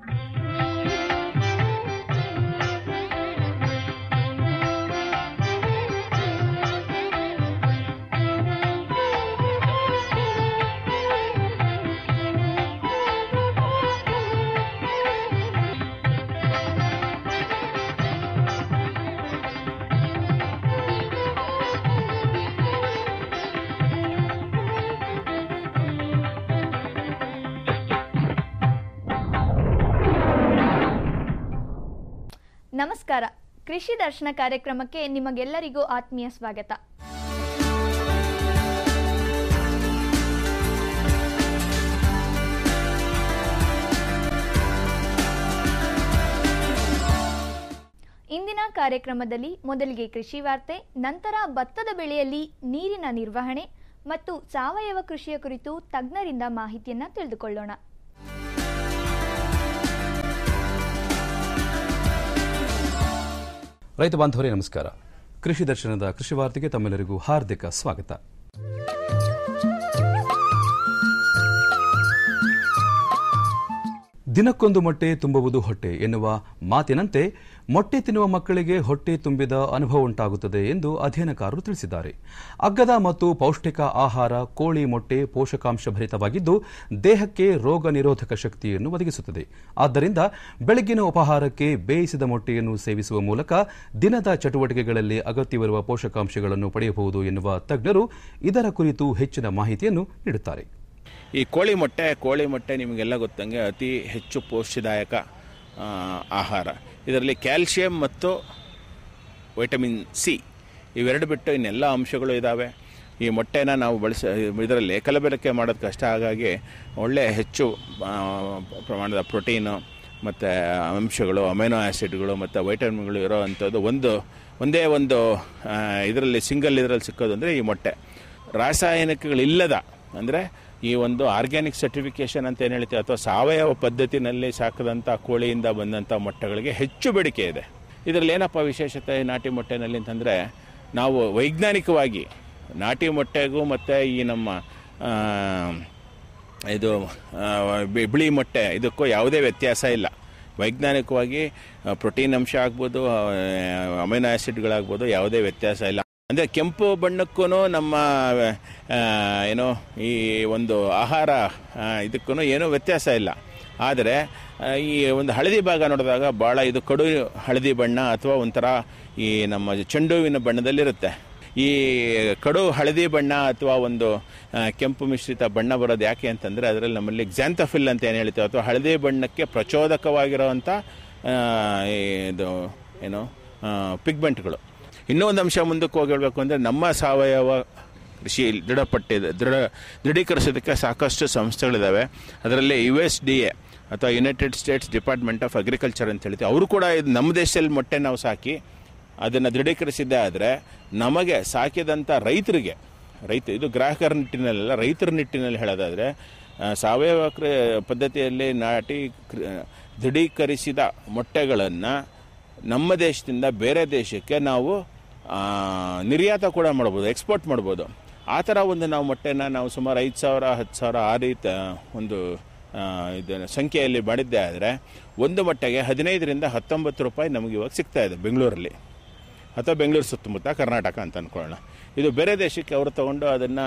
ನಮಸ್ಕಾರ ಕೃಷಿ ದರ್ಶನ ಕಾರ್ಯಕ್ರಮಕ್ಕೆ ನಿಮಗೆಲ್ಲರಿಗೂ ಆತ್ಮೀಯ ಸ್ವಾಗತ ಇಂದಿನ ಕಾರ್ಯಕ್ರಮದಲ್ಲಿ ಮೊದಲಿಗೆ ಕೃಷಿ ವಾರ್ತೆ ನಂತರ ಭತ್ತದ ಬೆಳೆಯಲ್ಲಿ ನೀರಿನ ನಿರ್ವಹಣೆ ಮತ್ತು ಸಾವಯವ ಕೃಷಿಯ ಕುರಿತು ತಜ್ಞರಿಂದ ಮಾಹಿತಿಯನ್ನ ತಿಳಿದುಕೊಳ್ಳೋಣ ರೈತ ಬಾಂಧವರೇ ನಮಸ್ಕಾರ ಕೃಷಿ ದರ್ಶನದ ಕೃಷಿ ವಾರ್ತೆಗೆ ತಮ್ಮೆಲ್ಲರಿಗೂ ಹಾರ್ದಿಕ ಸ್ವಾಗತ ದಿನಕ್ಕೊಂದು ಮೊಟ್ಟೆ ತುಂಬುವುದು ಹೊಟ್ಟೆ ಎನ್ನುವ ಮಾತಿನಂತೆ ಮೊಟ್ಟೆ ತಿನ್ನುವ ಮಕ್ಕಳಿಗೆ ಹೊಟ್ಟೆ ತುಂಬಿದ ಅನುಭವ ಉಂಟಾಗುತ್ತದೆ ಎಂದು ಅಧ್ಯಯನಕಾರರು ತಿಳಿಸಿದ್ದಾರೆ ಅಗ್ಗದ ಮತ್ತು ಪೌಷ್ಟಿಕ ಆಹಾರ ಕೋಳಿ ಮೊಟ್ಟೆ ಪೋಷಕಾಂಶ ಭರಿತವಾಗಿದ್ದು ದೇಹಕ್ಕೆ ರೋಗ ನಿರೋಧಕ ಶಕ್ತಿಯನ್ನು ಒದಗಿಸುತ್ತದೆ ಆದ್ದರಿಂದ ಬೆಳಗಿನ ಉಪಹಾರಕ್ಕೆ ಬೇಯಿಸಿದ ಮೊಟ್ಟೆಯನ್ನು ಸೇವಿಸುವ ಮೂಲಕ ದಿನದ ಚಟುವಟಿಕೆಗಳಲ್ಲಿ ಅಗತ್ಯವಿರುವ ಪೋಷಕಾಂಶಗಳನ್ನು ಪಡೆಯಬಹುದು ಎನ್ನುವ ತಜ್ಞರು ಇದರ ಕುರಿತು ಹೆಚ್ಚಿನ ಮಾಹಿತಿಯನ್ನು ನೀಡುತ್ತಾರೆ ಈ ಕೋಳಿ ಮೊಟ್ಟೆ ಕೋಳಿ ಮೊಟ್ಟೆ ನಿಮಗೆಲ್ಲ ಗೊತ್ತಂಗೆ ಅತಿ ಹೆಚ್ಚು ಪೌಷ್ಟಿದಾಯಕ ಆ, ಆಹಾರ ಇದರಲ್ಲಿ ಕ್ಯಾಲ್ಶಿಯಂ ಮತ್ತು ವೈಟಮಿನ್ ಸಿ ಇವೆರಡು ಬಿಟ್ಟು ಇನ್ನೆಲ್ಲ ಅಂಶಗಳು ಇದ್ದಾವೆ ಈ ಮೊಟ್ಟೆನ ನಾವು ಬಳಸ ಇದರಲ್ಲಿ ಕಲಬೆರಕೆ ಮಾಡೋದು ಕಷ್ಟ ಹಾಗಾಗಿ ಒಳ್ಳೆಯ ಹೆಚ್ಚು ಆ, ಪ್ರಮಾಣದ ಪ್ರೋಟೀನು ಮತ್ತು ಅಂಶಗಳು ಅಮೈನೋ ಆ್ಯಸಿಡ್ಗಳು ಮತ್ತು ವೈಟಮಿನ್ಗಳು ಇರೋ ಅಂಥದ್ದು ಒಂದು ಒಂದೇ ಒಂದು ಇದರಲ್ಲಿ ಸಿಂಗಲ್ ಇದರಲ್ಲಿ ಸಿಕ್ಕೋದು ಅಂದರೆ ಈ ಮೊಟ್ಟೆ ರಾಸಾಯನಿಕಗಳಿಲ್ಲದ ಅಂದರೆ ಈ ಒಂದು ಆರ್ಗ್ಯಾನಿಕ್ ಸರ್ಟಿಫಿಕೇಶನ್ ಅಂತ ಏನು ಹೇಳ್ತೀವಿ ಅಥವಾ ಸಾವಯವ ಪದ್ಧತಿನಲ್ಲಿ ಸಾಕಿದಂಥ ಕೋಳಿಯಿಂದ ಬಂದಂಥ ಮೊಟ್ಟೆಗಳಿಗೆ ಹೆಚ್ಚು ಬೇಡಿಕೆ ಇದೆ ಇದರಲ್ಲಿ ಏನಪ್ಪ ವಿಶೇಷತೆ ಈ ನಾಟಿ ಮೊಟ್ಟೆನಲ್ಲಿ ಅಂತಂದರೆ ನಾವು ವೈಜ್ಞಾನಿಕವಾಗಿ ನಾಟಿ ಮೊಟ್ಟೆಗೂ ಮತ್ತು ಈ ನಮ್ಮ ಆ, ಇದು ಆ, ಬಿ- ಬಿಳಿ ಮೊಟ್ಟೆ ಇದಕ್ಕೂ ಯಾವುದೇ ವ್ಯತ್ಯಾಸ ಇಲ್ಲ ವೈಜ್ಞಾನಿಕವಾಗಿ ಆ, ಪ್ರೋಟೀನ್ ಅಂಶ ಆಗ್ಬೋದು ಆ, ಅಮೈನೋ ಆ್ಯಸಿಡ್ಗಳಾಗ್ಬೋದು ಯಾವುದೇ ವ್ಯತ್ಯಾಸ ಇಲ್ಲ ಅಂದರೆ ಕೆಂಪು ಬಣ್ಣಕ್ಕೂ ನಮ್ಮ ಆ, ಏನು ಈ ಒಂದು ಆಹಾರ ಇದಕ್ಕೂ ಏನೂ ವ್ಯತ್ಯಾಸ ಇಲ್ಲ ಆದರೆ ಆ, ಈ ಒಂದು ಹಳದಿ ಭಾಗ ನೋಡಿದಾಗ ಭಾಳ ಇದು ಕಡು ಹಳದಿ ಬಣ್ಣ ಅಥವಾ ಒಂಥರ ಈ ನಮ್ಮ ಚೆಂಡುವಿನ ಬಣ್ಣದಲ್ಲಿರುತ್ತೆ ಈ ಕಡು ಹಳದಿ ಬಣ್ಣ ಅಥವಾ ಒಂದು ಆ, ಕೆಂಪು ಮಿಶ್ರಿತ ಬಣ್ಣ ಬರೋದು ಯಾಕೆ ಅಂತಂದರೆ ಅದರಲ್ಲಿ ನಮ್ಮಲ್ಲಿ ಗ್ಸಾಂಥಫಿಲ್ ಅಂತ ಏನು ಹೇಳ್ತೀವಿ ಅಥವಾ ಹಳದಿ ಬಣ್ಣಕ್ಕೆ ಪ್ರಚೋದಕವಾಗಿರುವಂಥ ಆ, ಇದು ಏನು ಪಿಗ್ಮೆಂಟ್ಗಳು ಇನ್ನೂ ಒಂದು ಅಂಶ ಮುಂದಕ್ಕೆ ಹೋಗಿ ಹೇಳಬೇಕು ಅಂದರೆ ನಮ್ಮ ಸಾವಯವ ಕೃಷಿ ದೃಢಪಟ್ಟಿದೆ ದೃಢ ದೃಢೀಕರಿಸೋದಕ್ಕೆ ಸಾಕಷ್ಟು ಸಂಸ್ಥೆಗಳಿದ್ದಾವೆ ಅದರಲ್ಲಿ ಯು ಎಸ್ ಡಿ ಎ ಅಥವಾ United States Department of Agriculture ಅಂತ ಹೇಳ್ತೀವಿ ಅವರು ಕೂಡ ಇದು ನಮ್ಮ ದೇಶದಲ್ಲಿ ಮೊಟ್ಟೆ ನಾವು ಸಾಕಿ ಅದನ್ನು ದೃಢೀಕರಿಸಿದ್ದೇ ಆದರೆ ನಮಗೆ ಸಾಕಿದಂಥ ರೈತರಿಗೆ ರೈತ ಇದು ಗ್ರಾಹಕರ ನಿಟ್ಟಿನಲ್ಲ ರೈತರ ನಿಟ್ಟಿನಲ್ಲಿ ಹೇಳೋದಾದರೆ ಆ, ಸಾವಯವ ಕೃ ಪದ್ಧತಿಯಲ್ಲಿ ನಾಟಿ ಕೃ- ದೃಢೀಕರಿಸಿದ ಮೊಟ್ಟೆಗಳನ್ನು ನಮ್ಮ ದೇಶದಿಂದ ಬೇರೆ ದೇಶಕ್ಕೆ ನಾವು ಆ, ನಿರ್ಯಾತ ಕೂಡ ಮಾಡ್ಬೋದು ಎಕ್ಸ್ಪೋರ್ಟ್ ಮಾಡ್ಬೋದು ಆ ಥರ ಒಂದು ನಾವು ಮೊಟ್ಟೆನ ನಾವು ಸುಮಾರು ಐದು ಸಾವಿರ ಹತ್ತು ಸಾವಿರ ಆ ರೀತಿ ಒಂದು ಆ, ಇದನ್ನು ಸಂಖ್ಯೆಯಲ್ಲಿ ಮಾಡಿದ್ದೇ ಆದರೆ ಒಂದು ಮೊಟ್ಟೆಗೆ ಹದಿನೈದರಿಂದ ಹತ್ತೊಂಬತ್ತು ರೂಪಾಯಿ ನಮಗೆ ಇವಾಗ ಸಿಗ್ತಾ ಇದೆ ಬೆಂಗಳೂರಲ್ಲಿ ಅಥವಾ ಬೆಂಗಳೂರು ಸುತ್ತಮುತ್ತ ಕರ್ನಾಟಕ ಅಂತ ಅಂದ್ಕೊಳ್ಳೋಣ ಇದು ಬೇರೆ ದೇಶಕ್ಕೆ ಅವರು ತಗೊಂಡು ಅದನ್ನು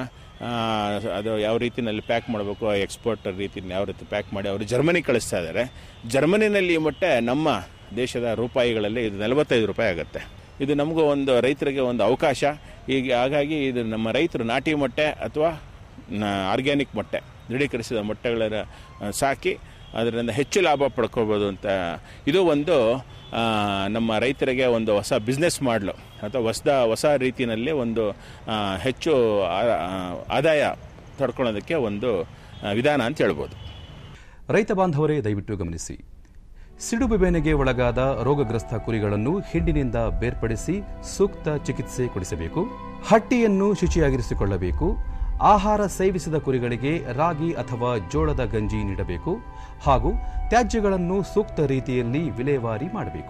ಅದು ಯಾವ ರೀತಿಯಲ್ಲಿ ಪ್ಯಾಕ್ ಮಾಡಬೇಕು ಎಕ್ಸ್ಪೋರ್ಟ್ ರೀತಿಯಲ್ಲಿ ಯಾವ ರೀತಿ ಪ್ಯಾಕ್ ಮಾಡಿ ಅವರು ಜರ್ಮನಿ ಕಳಿಸ್ತಾ ಇದ್ದಾರೆ ಜರ್ಮನಿನಲ್ಲಿ ಈ ಮೊಟ್ಟೆ ನಮ್ಮ ದೇಶದ ರೂಪಾಯಿಗಳಲ್ಲಿ ಇದು ನಲವತ್ತೈದು ರೂಪಾಯಿ ಆಗುತ್ತೆ ಇದು ನಮಗೂ ಒಂದು ರೈತರಿಗೆ ಒಂದು ಅವಕಾಶ ಈಗ ಹಾಗಾಗಿ ಇದು ನಮ್ಮ ರೈತರು ನಾಟಿ ಮೊಟ್ಟೆ ಅಥವಾ ಆರ್ಗ್ಯಾನಿಕ್ ಮೊಟ್ಟೆ ದೃಢೀಕರಿಸಿದ ಮೊಟ್ಟೆಗಳನ್ನು ಆ, ಸಾಕಿ ಅದರಿಂದ ಹೆಚ್ಚು ಲಾಭ ಪಡ್ಕೋಬೋದು ಅಂತ ಇದು ಒಂದು ಆ, ನಮ್ಮ ರೈತರಿಗೆ ಒಂದು ಹೊಸ ಬಿಸ್ನೆಸ್ ಮಾಡಲು ಅಥವಾ ಹೊಸದ ಹೊಸ ರೀತಿಯಲ್ಲಿ ಒಂದು ಆ, ಹೆಚ್ಚು ಆ- ಆ- ಆದಾಯ ಪಡ್ಕೊಳ್ಳೋದಕ್ಕೆ ಒಂದು ಆ, ವಿಧಾನ ಅಂತ ಹೇಳ್ಬೋದು ರೈತ ಬಾಂಧವರೇ ದಯವಿಟ್ಟು ಗಮನಿಸಿ ಸಿಡುಬು ಬೇನೆಗೆ ಒಳಗಾದ ರೋಗಗ್ರಸ್ತ ಕುರಿಗಳನ್ನು ಹಿಂಡಿನಿಂದ ಬೇರ್ಪಡಿಸಿ ಸೂಕ್ತ ಚಿಕಿತ್ಸೆ ಕೊಡಿಸಬೇಕು ಹಟ್ಟಿಯನ್ನು ಶುಚಿಯಾಗಿರಿಸಿಕೊಳ್ಳಬೇಕು ಆಹಾರ ಸೇವಿಸಿದ ಕುರಿಗಳಿಗೆ ರಾಗಿ ಅಥವಾ ಜೋಳದ ಗಂಜಿ ನೀಡಬೇಕು ಹಾಗೂ ತ್ಯಾಜ್ಯಗಳನ್ನು ಸೂಕ್ತ ರೀತಿಯಲ್ಲಿ ವಿಲೇವಾರಿ ಮಾಡಬೇಕು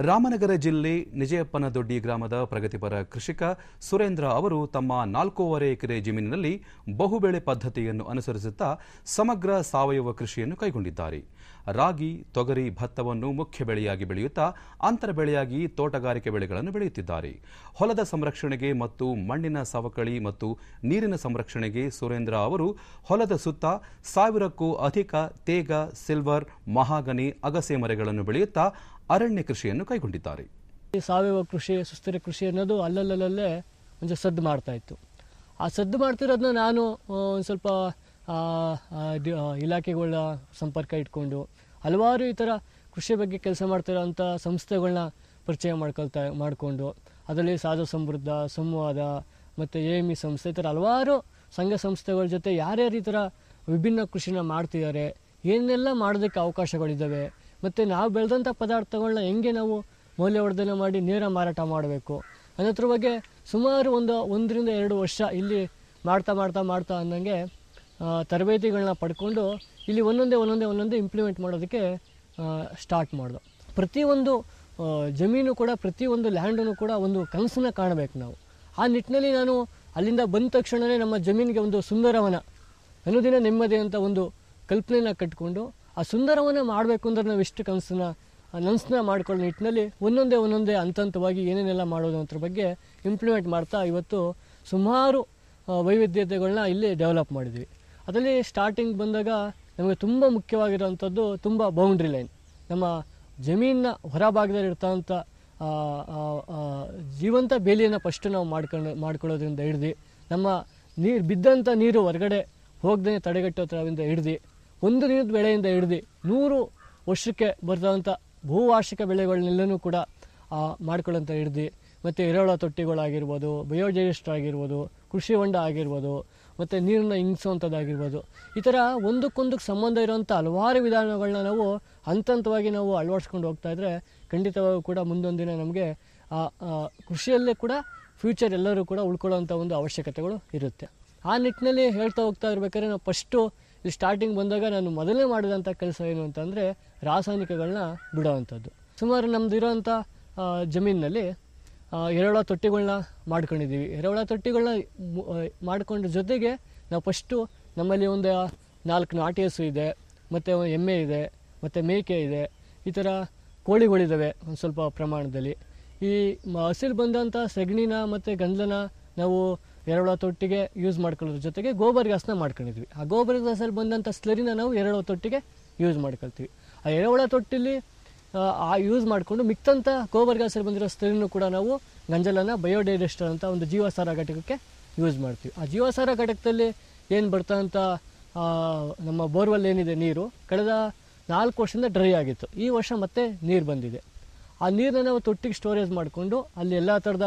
ರಾಮನಗರ ಜಿಲ್ಲೆ ನಿಜಯಪ್ಪನದೊಡ್ಡಿ ಗ್ರಾಮದ ಪ್ರಗತಿಪರ ಕೃಷಿಕ ಸುರೇಂದ್ರ ಅವರು ತಮ್ಮ ನಾಲ್ಕೂವರೆ ಎಕರೆ ಜಮೀನಿನಲ್ಲಿ ಬಹುಬೆಳೆ ಪದ್ಧತಿಯನ್ನು ಅನುಸರಿಸುತ್ತಾ ಸಮಗ್ರ ಸಾವಯವ ಕೃಷಿಯನ್ನು ಕೈಗೊಂಡಿದ್ದಾರೆ ರಾಗಿ ತೊಗರಿ ಭತ್ತವನ್ನು ಮುಖ್ಯ ಬೆಳೆಯಾಗಿ ಬೆಳೆಯುತ್ತಾ ಅಂತರ ಬೆಳೆಯಾಗಿ ತೋಟಗಾರಿಕೆ ಬೆಳೆಗಳನ್ನು ಬೆಳೆಯುತ್ತಿದ್ದಾರೆ ಹೊಲದ ಸಂರಕ್ಷಣೆಗೆ ಮತ್ತು ಮಣ್ಣಿನ ಸವಕಳಿ ಮತ್ತು ನೀರಿನ ಸಂರಕ್ಷಣೆಗೆ ಸುರೇಂದ್ರ ಅವರು ಹೊಲದ ಸುತ್ತ ಸಾವಿರಕ್ಕೂ ಅಧಿಕ ತೇಗ ಸಿಲ್ವರ್ ಮಹಾಗನಿ ಅಗಸೆ ಮರಗಳನ್ನು ಬೆಳೆಯುತ್ತಾ ಅರಣ್ಯ ಕೃಷಿಯನ್ನು ಕೈಗೊಂಡಿದ್ದಾರೆ ಈ ಸಾವಯವ ಕೃಷಿ ಸುಸ್ಥಿರ ಕೃಷಿ ಅನ್ನೋದು ಅಲ್ಲಲ್ಲಲ್ಲೇ ಒಂದು ಸದ್ದು ಮಾಡ್ತಾ ಇತ್ತು ಆ ಸದ್ದು ಮಾಡ್ತಿರೋದನ್ನ ನಾನು ಒಂದು ಸ್ವಲ್ಪ ಆ, ಆ, ಡಿ- ಆ, ಇಲಾಖೆಗಳ ಸಂಪರ್ಕ ಇಟ್ಕೊಂಡು ಹಲವಾರು ಈ ಥರ ಕೃಷಿ ಬಗ್ಗೆ ಕೆಲಸ ಮಾಡ್ತಿರೋಂಥ ಸಂಸ್ಥೆಗಳನ್ನ ಪರಿಚಯ ಮಾಡ್ಕೊಳ್ತಾ ಮಾಡಿಕೊಂಡು ಅದರಲ್ಲಿ ಸಾಧು ಸಮೃದ್ಧ ಸಂವಾದ ಮತ್ತು ಎ ಎಮ್ ಇ ಸಂಸ್ಥೆ ಈ ಥರ ಹಲವಾರು ಸಂಘ ಸಂಸ್ಥೆಗಳ ಜೊತೆ ಯಾರ್ಯಾರು ಈ ಥರ ವಿಭಿನ್ನ ಕೃಷಿನ ಮಾಡ್ತಿದ್ದಾರೆ ಏನೆಲ್ಲ ಮಾಡೋದಕ್ಕೆ ಅವಕಾಶಗಳಿದ್ದಾವೆ ಮತ್ತು ನಾವು ಬೆಳೆದಂಥ ಪದಾರ್ಥಗಳನ್ನ ಹೆಂಗೆ ನಾವು ಮೌಲ್ಯವರ್ಧನೆ ಮಾಡಿ ನೇರ ಮಾರಾಟ ಮಾಡಬೇಕು ಅನ್ನೋದ್ರ ಬಗ್ಗೆ ಸುಮಾರು ಒಂದು ಒಂದರಿಂದ ಎರಡು ವರ್ಷ ಇಲ್ಲಿ ಮಾಡ್ತಾ ಮಾಡ್ತಾ ಮಾಡ್ತಾ ಅನ್ನಂಗೆ ಆ, ತರಬೇತಿಗಳನ್ನ ಪಡ್ಕೊಂಡು ಇಲ್ಲಿ ಒಂದೊಂದೇ ಒಂದೊಂದೇ ಒಂದೊಂದೇ ಇಂಪ್ಲಿಮೆಂಟ್ ಮಾಡೋದಕ್ಕೆ ಸ್ಟಾರ್ಟ್ ಮಾಡ್ದು ಪ್ರತಿಯೊಂದು ಆ, ಜಮೀನು ಕೂಡ ಪ್ರತಿಯೊಂದು ಲ್ಯಾಂಡನ್ನು ಕೂಡ ಒಂದು ಕನಸನ್ನ ಕಾಣಬೇಕು ನಾವು ಆ ನಿಟ್ಟಿನಲ್ಲಿ ನಾನು ಅಲ್ಲಿಂದ ಬಂದ ತಕ್ಷಣವೇ ನಮ್ಮ ಜಮೀನಿಗೆ ಒಂದು ಸುಂದರವನ ಅನುದಿನ ನೆಮ್ಮದಿ ಅಂತ ಒಂದು ಕಲ್ಪನೆನ ಕಟ್ಕೊಂಡು ಆ ಸುಂದರವನ್ನ ಮಾಡಬೇಕು ಅಂದ್ರೆ ನಾವು ಎಷ್ಟು ಕನಸನ್ನ ನನಸನ್ನ ಮಾಡ್ಕೊಳ್ಳೋ ನಿಟ್ಟಿನಲ್ಲಿ ಒಂದೊಂದೇ ಒಂದೊಂದೇ ಹಂತ ಹಂತವಾಗಿ ಏನೇನೆಲ್ಲ ಮಾಡೋದು ಅದ್ರ ಬಗ್ಗೆ ಇಂಪ್ಲಿಮೆಂಟ್ ಮಾಡ್ತಾ ಇವತ್ತು ಸುಮಾರು ಆ, ವೈವಿಧ್ಯತೆಗಳನ್ನ ಇಲ್ಲಿ ಡೆವಲಪ್ ಮಾಡಿದ್ವಿ ಅದರಲ್ಲಿ ಸ್ಟಾರ್ಟಿಂಗ್ ಬಂದಾಗ ನಮಗೆ ತುಂಬ ಮುಖ್ಯವಾಗಿರೋವಂಥದ್ದು ತುಂಬ ಬೌಂಡ್ರಿ ಲೈನ್ ನಮ್ಮ ಜಮೀನಿನ ಹೊರಭಾಗದಲ್ಲಿ ಇರ್ತಂಥ ಆ, ಆ, ಆ, ಜೀವಂತ ಬೇಲಿಯನ್ನು ಫಸ್ಟ್ ನಾವು ಮಾಡ್ಕೊಂಡು ಮಾಡ್ಕೊಳ್ಳೋದ್ರಿಂದ ಹಿಡ್ದು ನಮ್ಮ ನೀರು ಬಿದ್ದಂಥ ನೀರು ಹೊರಗಡೆ ಹೋಗದೇ ತಡೆಗಟ್ಟೋ ಥರದಿಂದ ಹಿಡ್ದು ಒಂದು ದಿನದ ಬೆಳೆಯಿಂದ ಹಿಡ್ದು ನೂರು ವರ್ಷಕ್ಕೆ ಬರ್ತಂಥ ಬಹುವಾರ್ಷಿಕ ಬೆಳೆಗಳನ್ನೆಲ್ಲನೂ ಕೂಡ ಆ, ಮಾಡ್ಕೊಳ್ಳೋಂಥ ಹಿಡ್ದು ಮತ್ತು ಎರೆಹುಳ ತೊಟ್ಟಿಗಳಾಗಿರ್ಬೋದು ಬಯೋಡೈಜೆಸ್ಟರ್ ಆಗಿರ್ಬೋದು ಕೃಷಿ ಹೊಂಡ ಆಗಿರ್ಬೋದು ಮತ್ತು ನೀರನ್ನ ಇಂಗಿಸುವಂಥದ್ದಾಗಿರ್ಬೋದು ಈ ಥರ ಒಂದಕ್ಕೊಂದಕ್ಕೆ ಸಂಬಂಧ ಇರುವಂಥ ಹಲವಾರು ವಿಧಾನಗಳನ್ನ ನಾವು ಹಂತ ಹಂತವಾಗಿ ನಾವು ಅಳವಡಿಸ್ಕೊಂಡು ಹೋಗ್ತಾ ಇದ್ರೆ ಖಂಡಿತವಾಗೂ ಕೂಡ ಮುಂದೊಂದಿನ ನಮಗೆ ಆ ಆ ಕೃಷಿಯಲ್ಲೇ ಕೂಡ ಫ್ಯೂಚರ್ ಎಲ್ಲರೂ ಕೂಡ ಉಳ್ಕೊಳ್ಳೋಂಥ ಒಂದು ಅವಶ್ಯಕತೆಗಳು ಇರುತ್ತೆ ಆ ನಿಟ್ಟಿನಲ್ಲಿ ಹೇಳ್ತಾ ಹೋಗ್ತಾ ಇರ್ಬೇಕಾದ್ರೆ ನಾವು ಫಸ್ಟು ಇಲ್ಲಿ ಸ್ಟಾರ್ಟಿಂಗ್ ಬಂದಾಗ ನಾನು ಮೊದಲೇ ಮಾಡಿದಂಥ ಕೆಲಸ ಏನು ಅಂತಂದರೆ ರಾಸಾಯನಿಕಗಳನ್ನ ಬಿಡೋವಂಥದ್ದು ಸುಮಾರು ನಮ್ದು ಇರೋವಂಥ ಆ, ಜಮೀನಿನಲ್ಲಿ ಆ, ಎರೆಹುಳ ತೊಟ್ಟಿಗಳನ್ನ ಮಾಡ್ಕೊಂಡಿದ್ದೀವಿ ಎರೆಹುಳ ತೊಟ್ಟಿಗಳನ್ನ ಮು- ಆ, ಮಾಡ್ಕೊಂಡ ಜೊತೆಗೆ ನಾವು ಫಸ್ಟು ನಮ್ಮಲ್ಲಿ ಒಂದು ನಾಲ್ಕು ನಾಟಿ ಹಸು ಇದೆ ಮತ್ತು ಎಮ್ಮೆ ಇದೆ ಮತ್ತು ಮೇಕೆ ಇದೆ ಈ ಥರ ಕೋಳಿಗಳಿದ್ದಾವೆ ಒಂದು ಸ್ವಲ್ಪ ಪ್ರಮಾಣದಲ್ಲಿ ಈ ಮ- ಹಸಿರು ಬಂದಂಥ ಸಗಣಿನ ಮತ್ತು ಗಂಧನ ನಾವು ಎರೆಹುಳ ತೊಟ್ಟಿಗೆ ಯೂಸ್ ಮಾಡ್ಕೊಳ್ಳೋದ್ರ ಜೊತೆಗೆ ಗೋಬರ್ ಗ್ಯಾಸ್ನ ಮಾಡ್ಕೊಂಡಿದ್ವಿ ಆ ಗೋಬರ್ ಗ್ಯಾಸಲ್ಲಿ ಬಂದಂಥ ಸ್ಲರಿನ ನಾವು ಎರೆಹುಳ ತೊಟ್ಟಿಗೆ ಯೂಸ್ ಮಾಡ್ಕೊಳ್ತೀವಿ ಆ ಎರೆಹುಳ ತೊಟ್ಟಿಲಿ ಆ, ಆ ಯೂಸ್ ಮಾಡಿಕೊಂಡು ಮಿಕ್ತಂಥ ಗೋಬರ್ ಗ್ಯಾಸಲ್ಲಿ ಬಂದಿರೋ ಸ್ಲರಿನೂ ಕೂಡ ನಾವು ಗಂಜಲನ ಬಯೋಡೈಜೆಸ್ಟರ್ ಅಂತ ಒಂದು ಜೀವಸಾರ ಘಟಕಕ್ಕೆ ಯೂಸ್ ಮಾಡ್ತೀವಿ ಆ ಜೀವಸಾರ ಘಟಕದಲ್ಲಿ ಏನು ಬರ್ತಂಥ ಆ, ನಮ್ಮ ಬೋರ್ವೆಲ್ ಏನಿದೆ ನೀರು ಕಳೆದ ನಾಲ್ಕು ವರ್ಷದಿಂದ ಡ್ರೈ ಆಗಿತ್ತು ಈ ವರ್ಷ ಮತ್ತೆ ನೀರು ಬಂದಿದೆ ಆ ನೀರನ್ನ ನಾವು ತೊಟ್ಟಿಗೆ ಸ್ಟೋರೇಜ್ ಮಾಡಿಕೊಂಡು ಅಲ್ಲಿ ಎಲ್ಲ ಥರದ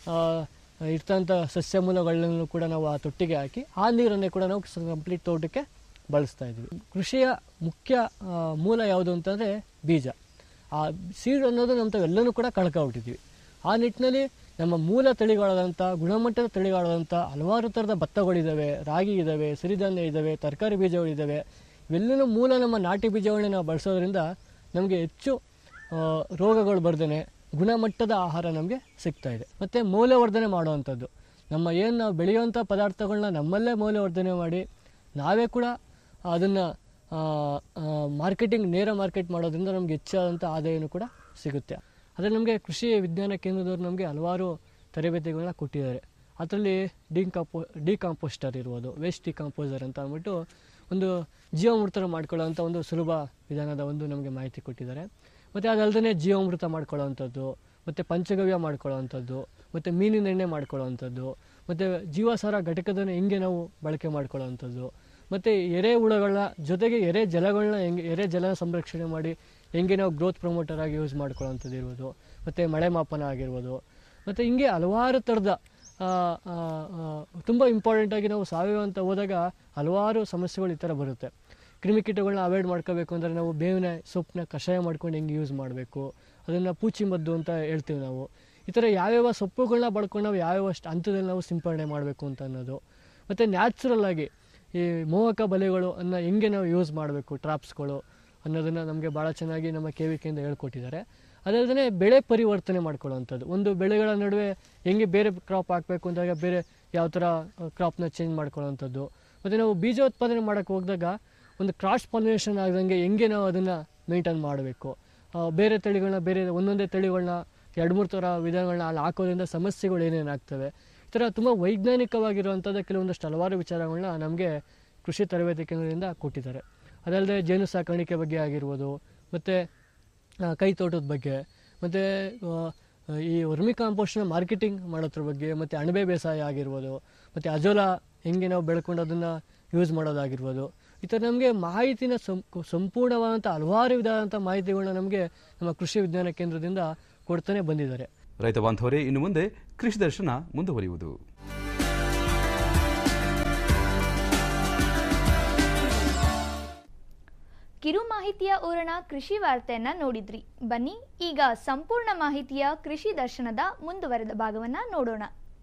ಇರ್ತಂಥ ಸಸ್ಯ ಮೂಲಗಳನ್ನು ಕೂಡ ನಾವು ಆ ತೊಟ್ಟಿಗೆ ಹಾಕಿ ಆ ನೀರನ್ನೇ ಕೂಡ ನಾವು ಕಂಪ್ಲೀಟ್ ತೋಟಕ್ಕೆ ಬಳಸ್ತಾ ಇದ್ವಿ ಕೃಷಿಯ ಮುಖ್ಯ ಆ, ಮೂಲ ಯಾವುದು ಅಂತಂದರೆ ಬೀಜ ಆ ಸೀಡ್ ಅನ್ನೋದು ನಮ್ಮ ತಾವೆಲ್ಲನೂ ಕೂಡ ಕಳ್ಕೊಬಿಟ್ಟಿದ್ವಿ ಆ ನಿಟ್ಟಿನಲ್ಲಿ ನಮ್ಮ ಮೂಲ ತಳಿಗಳಾದಂಥ ಗುಣಮಟ್ಟದ ತಳಿಗಳಾದಂಥ ಹಲವಾರು ಥರದ ಭತ್ತಗಳಿದ್ದಾವೆ ರಾಗಿ ಇದ್ದಾವೆ ಸಿರಿಧಾನ್ಯ ಇದ್ದಾವೆ ತರಕಾರಿ ಬೀಜಗಳಿದ್ದಾವೆ ಇವೆಲ್ಲನೂ ಮೂಲ ನಮ್ಮ ನಾಟಿ ಬೀಜಗಳನ್ನ ನಾವು ಬಳಸೋದ್ರಿಂದ ನಮಗೆ ಹೆಚ್ಚು ಆ, ರೋಗಗಳು ಬರ್ದೇ ಗುಣಮಟ್ಟದ ಆಹಾರ ನಮಗೆ ಸಿಗ್ತಾ ಇದೆ ಮತ್ತು ಮೌಲ್ಯವರ್ಧನೆ ಮಾಡುವಂಥದ್ದು ನಮ್ಮ ಏನು ನಾವು ಬೆಳೆಯುವಂಥ ಪದಾರ್ಥಗಳನ್ನ ನಮ್ಮಲ್ಲೇ ಮೌಲ್ಯವರ್ಧನೆ ಮಾಡಿ ನಾವೇ ಕೂಡ ಅದನ್ನು ಮಾರ್ಕೆಟಿಂಗ್ ನೇರ ಮಾರ್ಕೆಟ್ ಮಾಡೋದ್ರಿಂದ ನಮ್ಗೆ ಹೆಚ್ಚಾದಂಥ ಆದಾಯನೂ ಕೂಡ ಸಿಗುತ್ತೆ ಅದೇ ನಮಗೆ ಕೃಷಿ ವಿಜ್ಞಾನ ಕೇಂದ್ರದವ್ರು ನಮಗೆ ಹಲವಾರು ತರಬೇತಿಗಳನ್ನ ಕೊಟ್ಟಿದ್ದಾರೆ ಅದರಲ್ಲಿ ಡಿಕಾಂಪೋ ಡಿಕಾಂಪೋಸ್ಟರ್ ಇರ್ಬೋದು ವೇಸ್ಟ್ ಡಿಕಾಂಪೋಸರ್ ಅಂತ ಅಂದ್ಬಿಟ್ಟು ಒಂದು ಜೀವಾಮೃತ ಮಾಡ್ಕೊಳ್ಳೋವಂಥ ಒಂದು ಸುಲಭ ವಿಧಾನದ ಒಂದು ನಮಗೆ ಮಾಹಿತಿ ಕೊಟ್ಟಿದ್ದಾರೆ ಮತ್ತು ಅದಲ್ಲದೆ ಜೀವಾಮೃತ ಮಾಡ್ಕೊಳ್ಳೋವಂಥದ್ದು ಮತ್ತು ಪಂಚಗವ್ಯ ಮಾಡ್ಕೊಳ್ಳೋವಂಥದ್ದು ಮತ್ತು ಮೀನಿನ ಎಣ್ಣೆ ಮಾಡ್ಕೊಳ್ಳೋವಂಥದ್ದು ಮತ್ತು ಜೀವಸಾರ ಘಟಕದನ್ನು ಹೆಂಗೆ ನಾವು ಬಳಕೆ ಮಾಡ್ಕೊಳ್ಳೋವಂಥದ್ದು ಮತ್ತು ಎರೆ ಹುಳಗಳ ಜೊತೆಗೆ ಎರೆ ಜಲಗಳನ್ನ ಹೆಂಗೆ ಎರೆ ಜಲ ಸಂರಕ್ಷಣೆ ಮಾಡಿ ಹೆಂಗೆ ನಾವು ಗ್ರೋತ್ ಪ್ರಮೋಟರ್ ಆಗಿ ಯೂಸ್ ಮಾಡ್ಕೊಳ್ಳೋವಂಥದ್ದು ಇರ್ಬೋದು ಮತ್ತು ಮಳೆ ಮಾಪನ ಆಗಿರ್ಬೋದು ಮತ್ತು ಹಿಂಗೆ ಹಲವಾರು ಥರದ ತುಂಬ ಇಂಪಾರ್ಟೆಂಟಾಗಿ ನಾವು ಸಾವಯವ ಅಂತ ಹೋದಾಗ ಹಲವಾರು ಸಮಸ್ಯೆಗಳು ಈ ಥರ ಬರುತ್ತೆ ಕ್ರಿಮಿಕೀಟಗಳನ್ನ ಅವಾಯ್ಡ್ ಮಾಡ್ಕೋಬೇಕು ಅಂದರೆ ನಾವು ಬೇವಿನ ಸೊಪ್ಪನ್ನ ಕಷಾಯ ಮಾಡ್ಕೊಂಡು ಹೆಂಗೆ ಯೂಸ್ ಮಾಡಬೇಕು ಅದನ್ನು ಪೂಚಿ ಮದ್ದು ಅಂತ ಹೇಳ್ತೀವಿ ನಾವು ಈ ಥರ ಯಾವ್ಯಾವ ಸೊಪ್ಪುಗಳನ್ನ ಬಳ್ಕೊಂಡು ನಾವು ಯಾವ್ಯಾವ ಅಷ್ಟು ಹಂತದಲ್ಲಿ ನಾವು ಸಿಂಪಡಣೆ ಮಾಡಬೇಕು ಅಂತ ಅನ್ನೋದು ಮತ್ತು ನ್ಯಾಚುರಲ್ ಆಗಿ ಈ ಮೋಹಕ ಬಲೆಗಳು ಅನ್ನ ಹೆಂಗೆ ನಾವು ಯೂಸ್ ಮಾಡಬೇಕು ಟ್ರಾಪ್ಸ್ಗಳು ಅನ್ನೋದನ್ನು ನಮಗೆ ಭಾಳ ಚೆನ್ನಾಗಿ ನಮ್ಮ ಕೆ ವಿ ಕೆಯಿಂದ ಹೇಳ್ಕೊಟ್ಟಿದ್ದಾರೆ ಅದಲ್ಲದೆ ಬೆಳೆ ಪರಿವರ್ತನೆ ಮಾಡ್ಕೊಳ್ಳೋವಂಥದ್ದು ಒಂದು ಬೆಳೆಗಳ ನಡುವೆ ಹೆಂಗೆ ಬೇರೆ ಕ್ರಾಪ್ ಹಾಕಬೇಕು ಅಂದಾಗ ಬೇರೆ ಯಾವ ಥರ ಕ್ರಾಪ್ನ ಚೇಂಜ್ ಮಾಡ್ಕೊಳ್ಳೋವಂಥದ್ದು ಮತ್ತು ನಾವು ಬೀಜೋತ್ಪಾದನೆ ಮಾಡೋಕ್ಕೆ ಹೋದಾಗ ಒಂದು ಕ್ರಾಸ್ ಪಾಲಿನೇಷನ್ ಆಗದಂಗೆ ಹೆಂಗೆ ನಾವು ಅದನ್ನು ಮೇಂಟೈನ್ ಮಾಡಬೇಕು ಬೇರೆ ತಳಿಗಳನ್ನ ಬೇರೆ ಒಂದೊಂದೇ ತಳಿಗಳನ್ನ ಎರಡು ಮೂರು ಥರ ವಿಧಾನಗಳನ್ನ ಅಲ್ಲಿ ಹಾಕೋದ್ರಿಂದ ಸಮಸ್ಯೆಗಳು ಏನೇನಾಗ್ತವೆ ಈ ಥರ ತುಂಬ ವೈಜ್ಞಾನಿಕವಾಗಿರುವಂಥದ್ದು ಕೆಲವೊಂದಷ್ಟು ಹಲವಾರು ವಿಚಾರಗಳನ್ನ ನಮಗೆ ಕೃಷಿ ತರಬೇತಿ ಕೇಂದ್ರದಿಂದ ಕೊಟ್ಟಿದ್ದಾರೆ ಅದಲ್ಲದೆ ಜೇನು ಸಾಕಾಣಿಕೆ ಬಗ್ಗೆ ಆಗಿರ್ಬೋದು ಮತ್ತು ಕೈ ತೋಟದ ಬಗ್ಗೆ ಮತ್ತು ಈ ವರ್ಮಿ ಕಾಂಪೋಸ್ಟ್ನ ಮಾರ್ಕೆಟಿಂಗ್ ಮಾಡೋದ್ರ ಬಗ್ಗೆ ಮತ್ತು ಅಣಬೆ ಬೇಸಾಯ ಆಗಿರ್ಬೋದು ಮತ್ತು ಅಜೋಲಾ ಹೆಂಗೆ ನಾವು ಬೆಳ್ಕೊಂಡು ಅದನ್ನು ಯೂಸ್ ಮಾಡೋದಾಗಿರ್ಬೋದು ಈ ಥರ ನಮಗೆ ಮಾಹಿತಿನ ಸಂ ಸಂಪೂರ್ಣವಾದಂಥ ಹಲವಾರು ವಿಧವಾದಂಥ ಮಾಹಿತಿಗಳನ್ನ ನಮಗೆ ನಮ್ಮ ಕೃಷಿ ವಿಜ್ಞಾನ ಕೇಂದ್ರದಿಂದ ಕೊಡ್ತಾನೆ ಬಂದಿದ್ದಾರೆ ರೈತ ಬಾಂಧವರೇ ಇನ್ನು ಮುಂದೆ ಕೃಷಿ ದರ್ಶನ ಮುಂದುವರಿಯುವುದು ಕಿರು ಮಾಹಿತಿಯ ಓರಣ ಕೃಷಿ ವಾರ್ತೆಯನ್ನ ನೋಡಿದ್ರಿ ಬನ್ನಿ ಈಗ ಸಂಪೂರ್ಣ ಮಾಹಿತಿಯ ಕೃಷಿ ದರ್ಶನದ ಮುಂದುವರೆದ ಭಾಗವನ್ನ ನೋಡೋಣ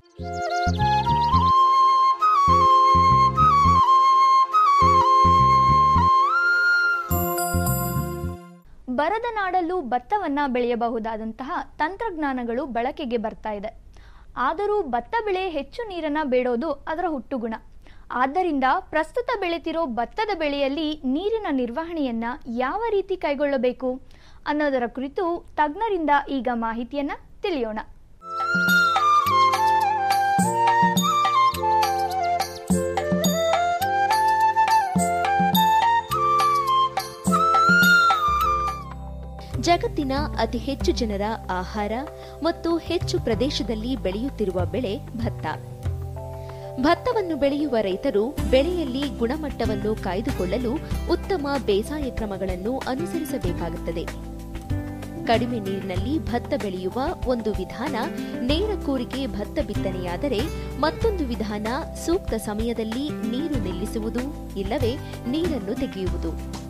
ಬರದ ನಾಡಲ್ಲೂ ಭತ್ತವನ್ನ ಬೆಳೆಯಬಹುದಾದಂತಹ ತಂತ್ರಜ್ಞಾನಗಳು ಬಳಕೆಗೆ ಬರ್ತಾ ಇದೆ ಆದರೂ ಭತ್ತ ಬೆಳೆ ಹೆಚ್ಚು ನೀರನ್ನ ಬೇಡೋದು ಅದರ ಹುಟ್ಟುಗುಣ ಆದ್ದರಿಂದ ಪ್ರಸ್ತುತ ಬೆಳೆತಿರೋ ಭತ್ತದ ಬೆಳೆಯಲ್ಲಿ ನೀರಿನ ನಿರ್ವಹಣೆಯನ್ನ ಯಾವ ರೀತಿ ಕೈಗೊಳ್ಳಬೇಕು ಅನ್ನೋದರ ಕುರಿತು ತಜ್ಞರಿಂದ ಈಗ ಮಾಹಿತಿಯನ್ನ ತಿಳಿಯೋಣ ಜಗತ್ತಿನ ಅತಿ ಹೆಚ್ಚು ಜನರ ಆಹಾರ ಮತ್ತು ಹೆಚ್ಚು ಪ್ರದೇಶದಲ್ಲಿ ಬೆಳೆಯುತ್ತಿರುವ ಬೆಳೆ ಭತ್ತ ಭತ್ತವನ್ನು ಬೆಳೆಯುವ ರೈತರು ಬೆಳೆಯಲ್ಲಿ ಗುಣಮಟ್ಟವನ್ನು ಕಾಯ್ದುಕೊಳ್ಳಲು ಉತ್ತಮ ಬೇಸಾಯ ಕ್ರಮಗಳನ್ನು ಅನುಸರಿಸಬೇಕಾಗುತ್ತದೆ ಕಡಿಮೆ ನೀರಿನಲ್ಲಿ ಭತ್ತ ಬೆಳೆಯುವ ಒಂದು ವಿಧಾನ ನೇರ ಕೂರಿಗೆ ಭತ್ತ ಬಿತ್ತನೆಯಾದರೆ ಮತ್ತೊಂದು ವಿಧಾನ ಸೂಕ್ತ ಸಮಯದಲ್ಲಿ ನೀರು ನಿಲ್ಲಿಸುವುದು ಇಲ್ಲವೇ ನೀರನ್ನು ತೆಗೆಯುವುದು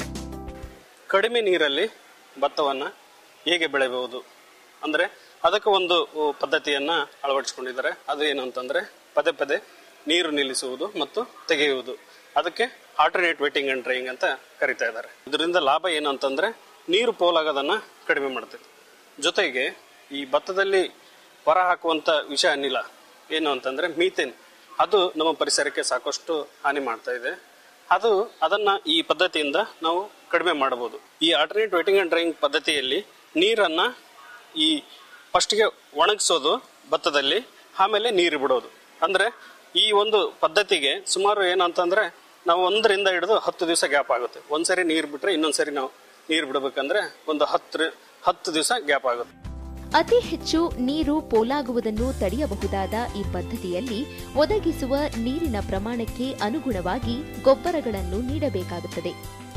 ಕಡಿಮೆ ನೀರಲ್ಲಿ ಭತ್ತವನ್ನು ಹೇಗೆ ಬೆಳೆಯಬಹುದು ಅಂದರೆ ಅದಕ್ಕೆ ಒಂದು ಪದ್ಧತಿಯನ್ನ ಅಳವಡಿಸಿಕೊಂಡಿದ್ದಾರೆ ಅದು ಏನು ಅಂತಂದ್ರೆ ಪದೇ ಪದೇ ನೀರು ನಿಲ್ಲಿಸುವುದು ಮತ್ತು ತೆಗೆಯುವುದು ಅದಕ್ಕೆ ಆಲ್ಟರ್ನೇಟ್ ವೇಟಿಂಗ್ ಅಂಡ್ ಡ್ರೈಯಿಂಗ್ ಅಂತ ಕರಿತಾ ಇದ್ದಾರೆ ಇದರಿಂದ ಲಾಭ ಏನು ಅಂತಂದ್ರೆ ನೀರು ಪೋಲಾಗೋದನ್ನ ಕಡಿಮೆ ಮಾಡುತ್ತೆ ಜೊತೆಗೆ ಈ ಭತ್ತದಲ್ಲಿ ಹೊರ ಹಾಕುವಂತ ವಿಷ ಅನಿಲ ಏನು ಅಂತಂದ್ರೆ ಮೀಥೇನ್ ಅದು ನಮ್ಮ ಪರಿಸರಕ್ಕೆ ಸಾಕಷ್ಟು ಹಾನಿ ಮಾಡ್ತಾ ಇದೆ ಅದು ಅದನ್ನ ಈ ಪದ್ಧತಿಯಿಂದ ನಾವು ಕಡಿಮೆ ಮಾಡಬಹುದು ಈ ಆಲ್ಟರ್ನೇಟ್ ವೇಟಿಂಗ್ ಅಂಡ್ ಡ್ರೈಯಿಂಗ್ ಪದ್ಧತಿಯಲ್ಲಿ ನೀರನ್ನ ಈ ಫಸ್ಟ್ಗೆ ಒಣಗಿಸೋದು ಭತ್ತದಲ್ಲಿ ಆಮೇಲೆ ನೀರು ಬಿಡೋದು ಅಂದ್ರೆ ಈ ಒಂದು ಪದ್ಧತಿಗೆ ಸುಮಾರು ಏನಂತಂದ್ರೆ ನಾವು ಒಂದರಿಂದ ಹಿಡಿದು ಹತ್ತು ದಿವಸ ಗ್ಯಾಪ್ ಆಗುತ್ತೆ ಒಂದ್ಸರಿ ನೀರು ಬಿಟ್ರೆ ಇನ್ನೊಂದ್ಸರಿ ನಾವು ನೀರು ಬಿಡಬೇಕಂದ್ರೆ ಒಂದು ಹತ್ತು ಹತ್ತು ದಿವಸ ಗ್ಯಾಪ್ ಆಗುತ್ತೆ ಅತಿ ಹೆಚ್ಚು ನೀರು ಪೋಲಾಗುವುದನ್ನು ತಡೆಯಬಹುದಾದ ಈ ಪದ್ಧತಿಯಲ್ಲಿ ಒದಗಿಸುವ ನೀರಿನ ಪ್ರಮಾಣಕ್ಕೆ ಅನುಗುಣವಾಗಿ ಗೊಬ್ಬರಗಳನ್ನು ನೀಡಬೇಕಾಗುತ್ತದೆ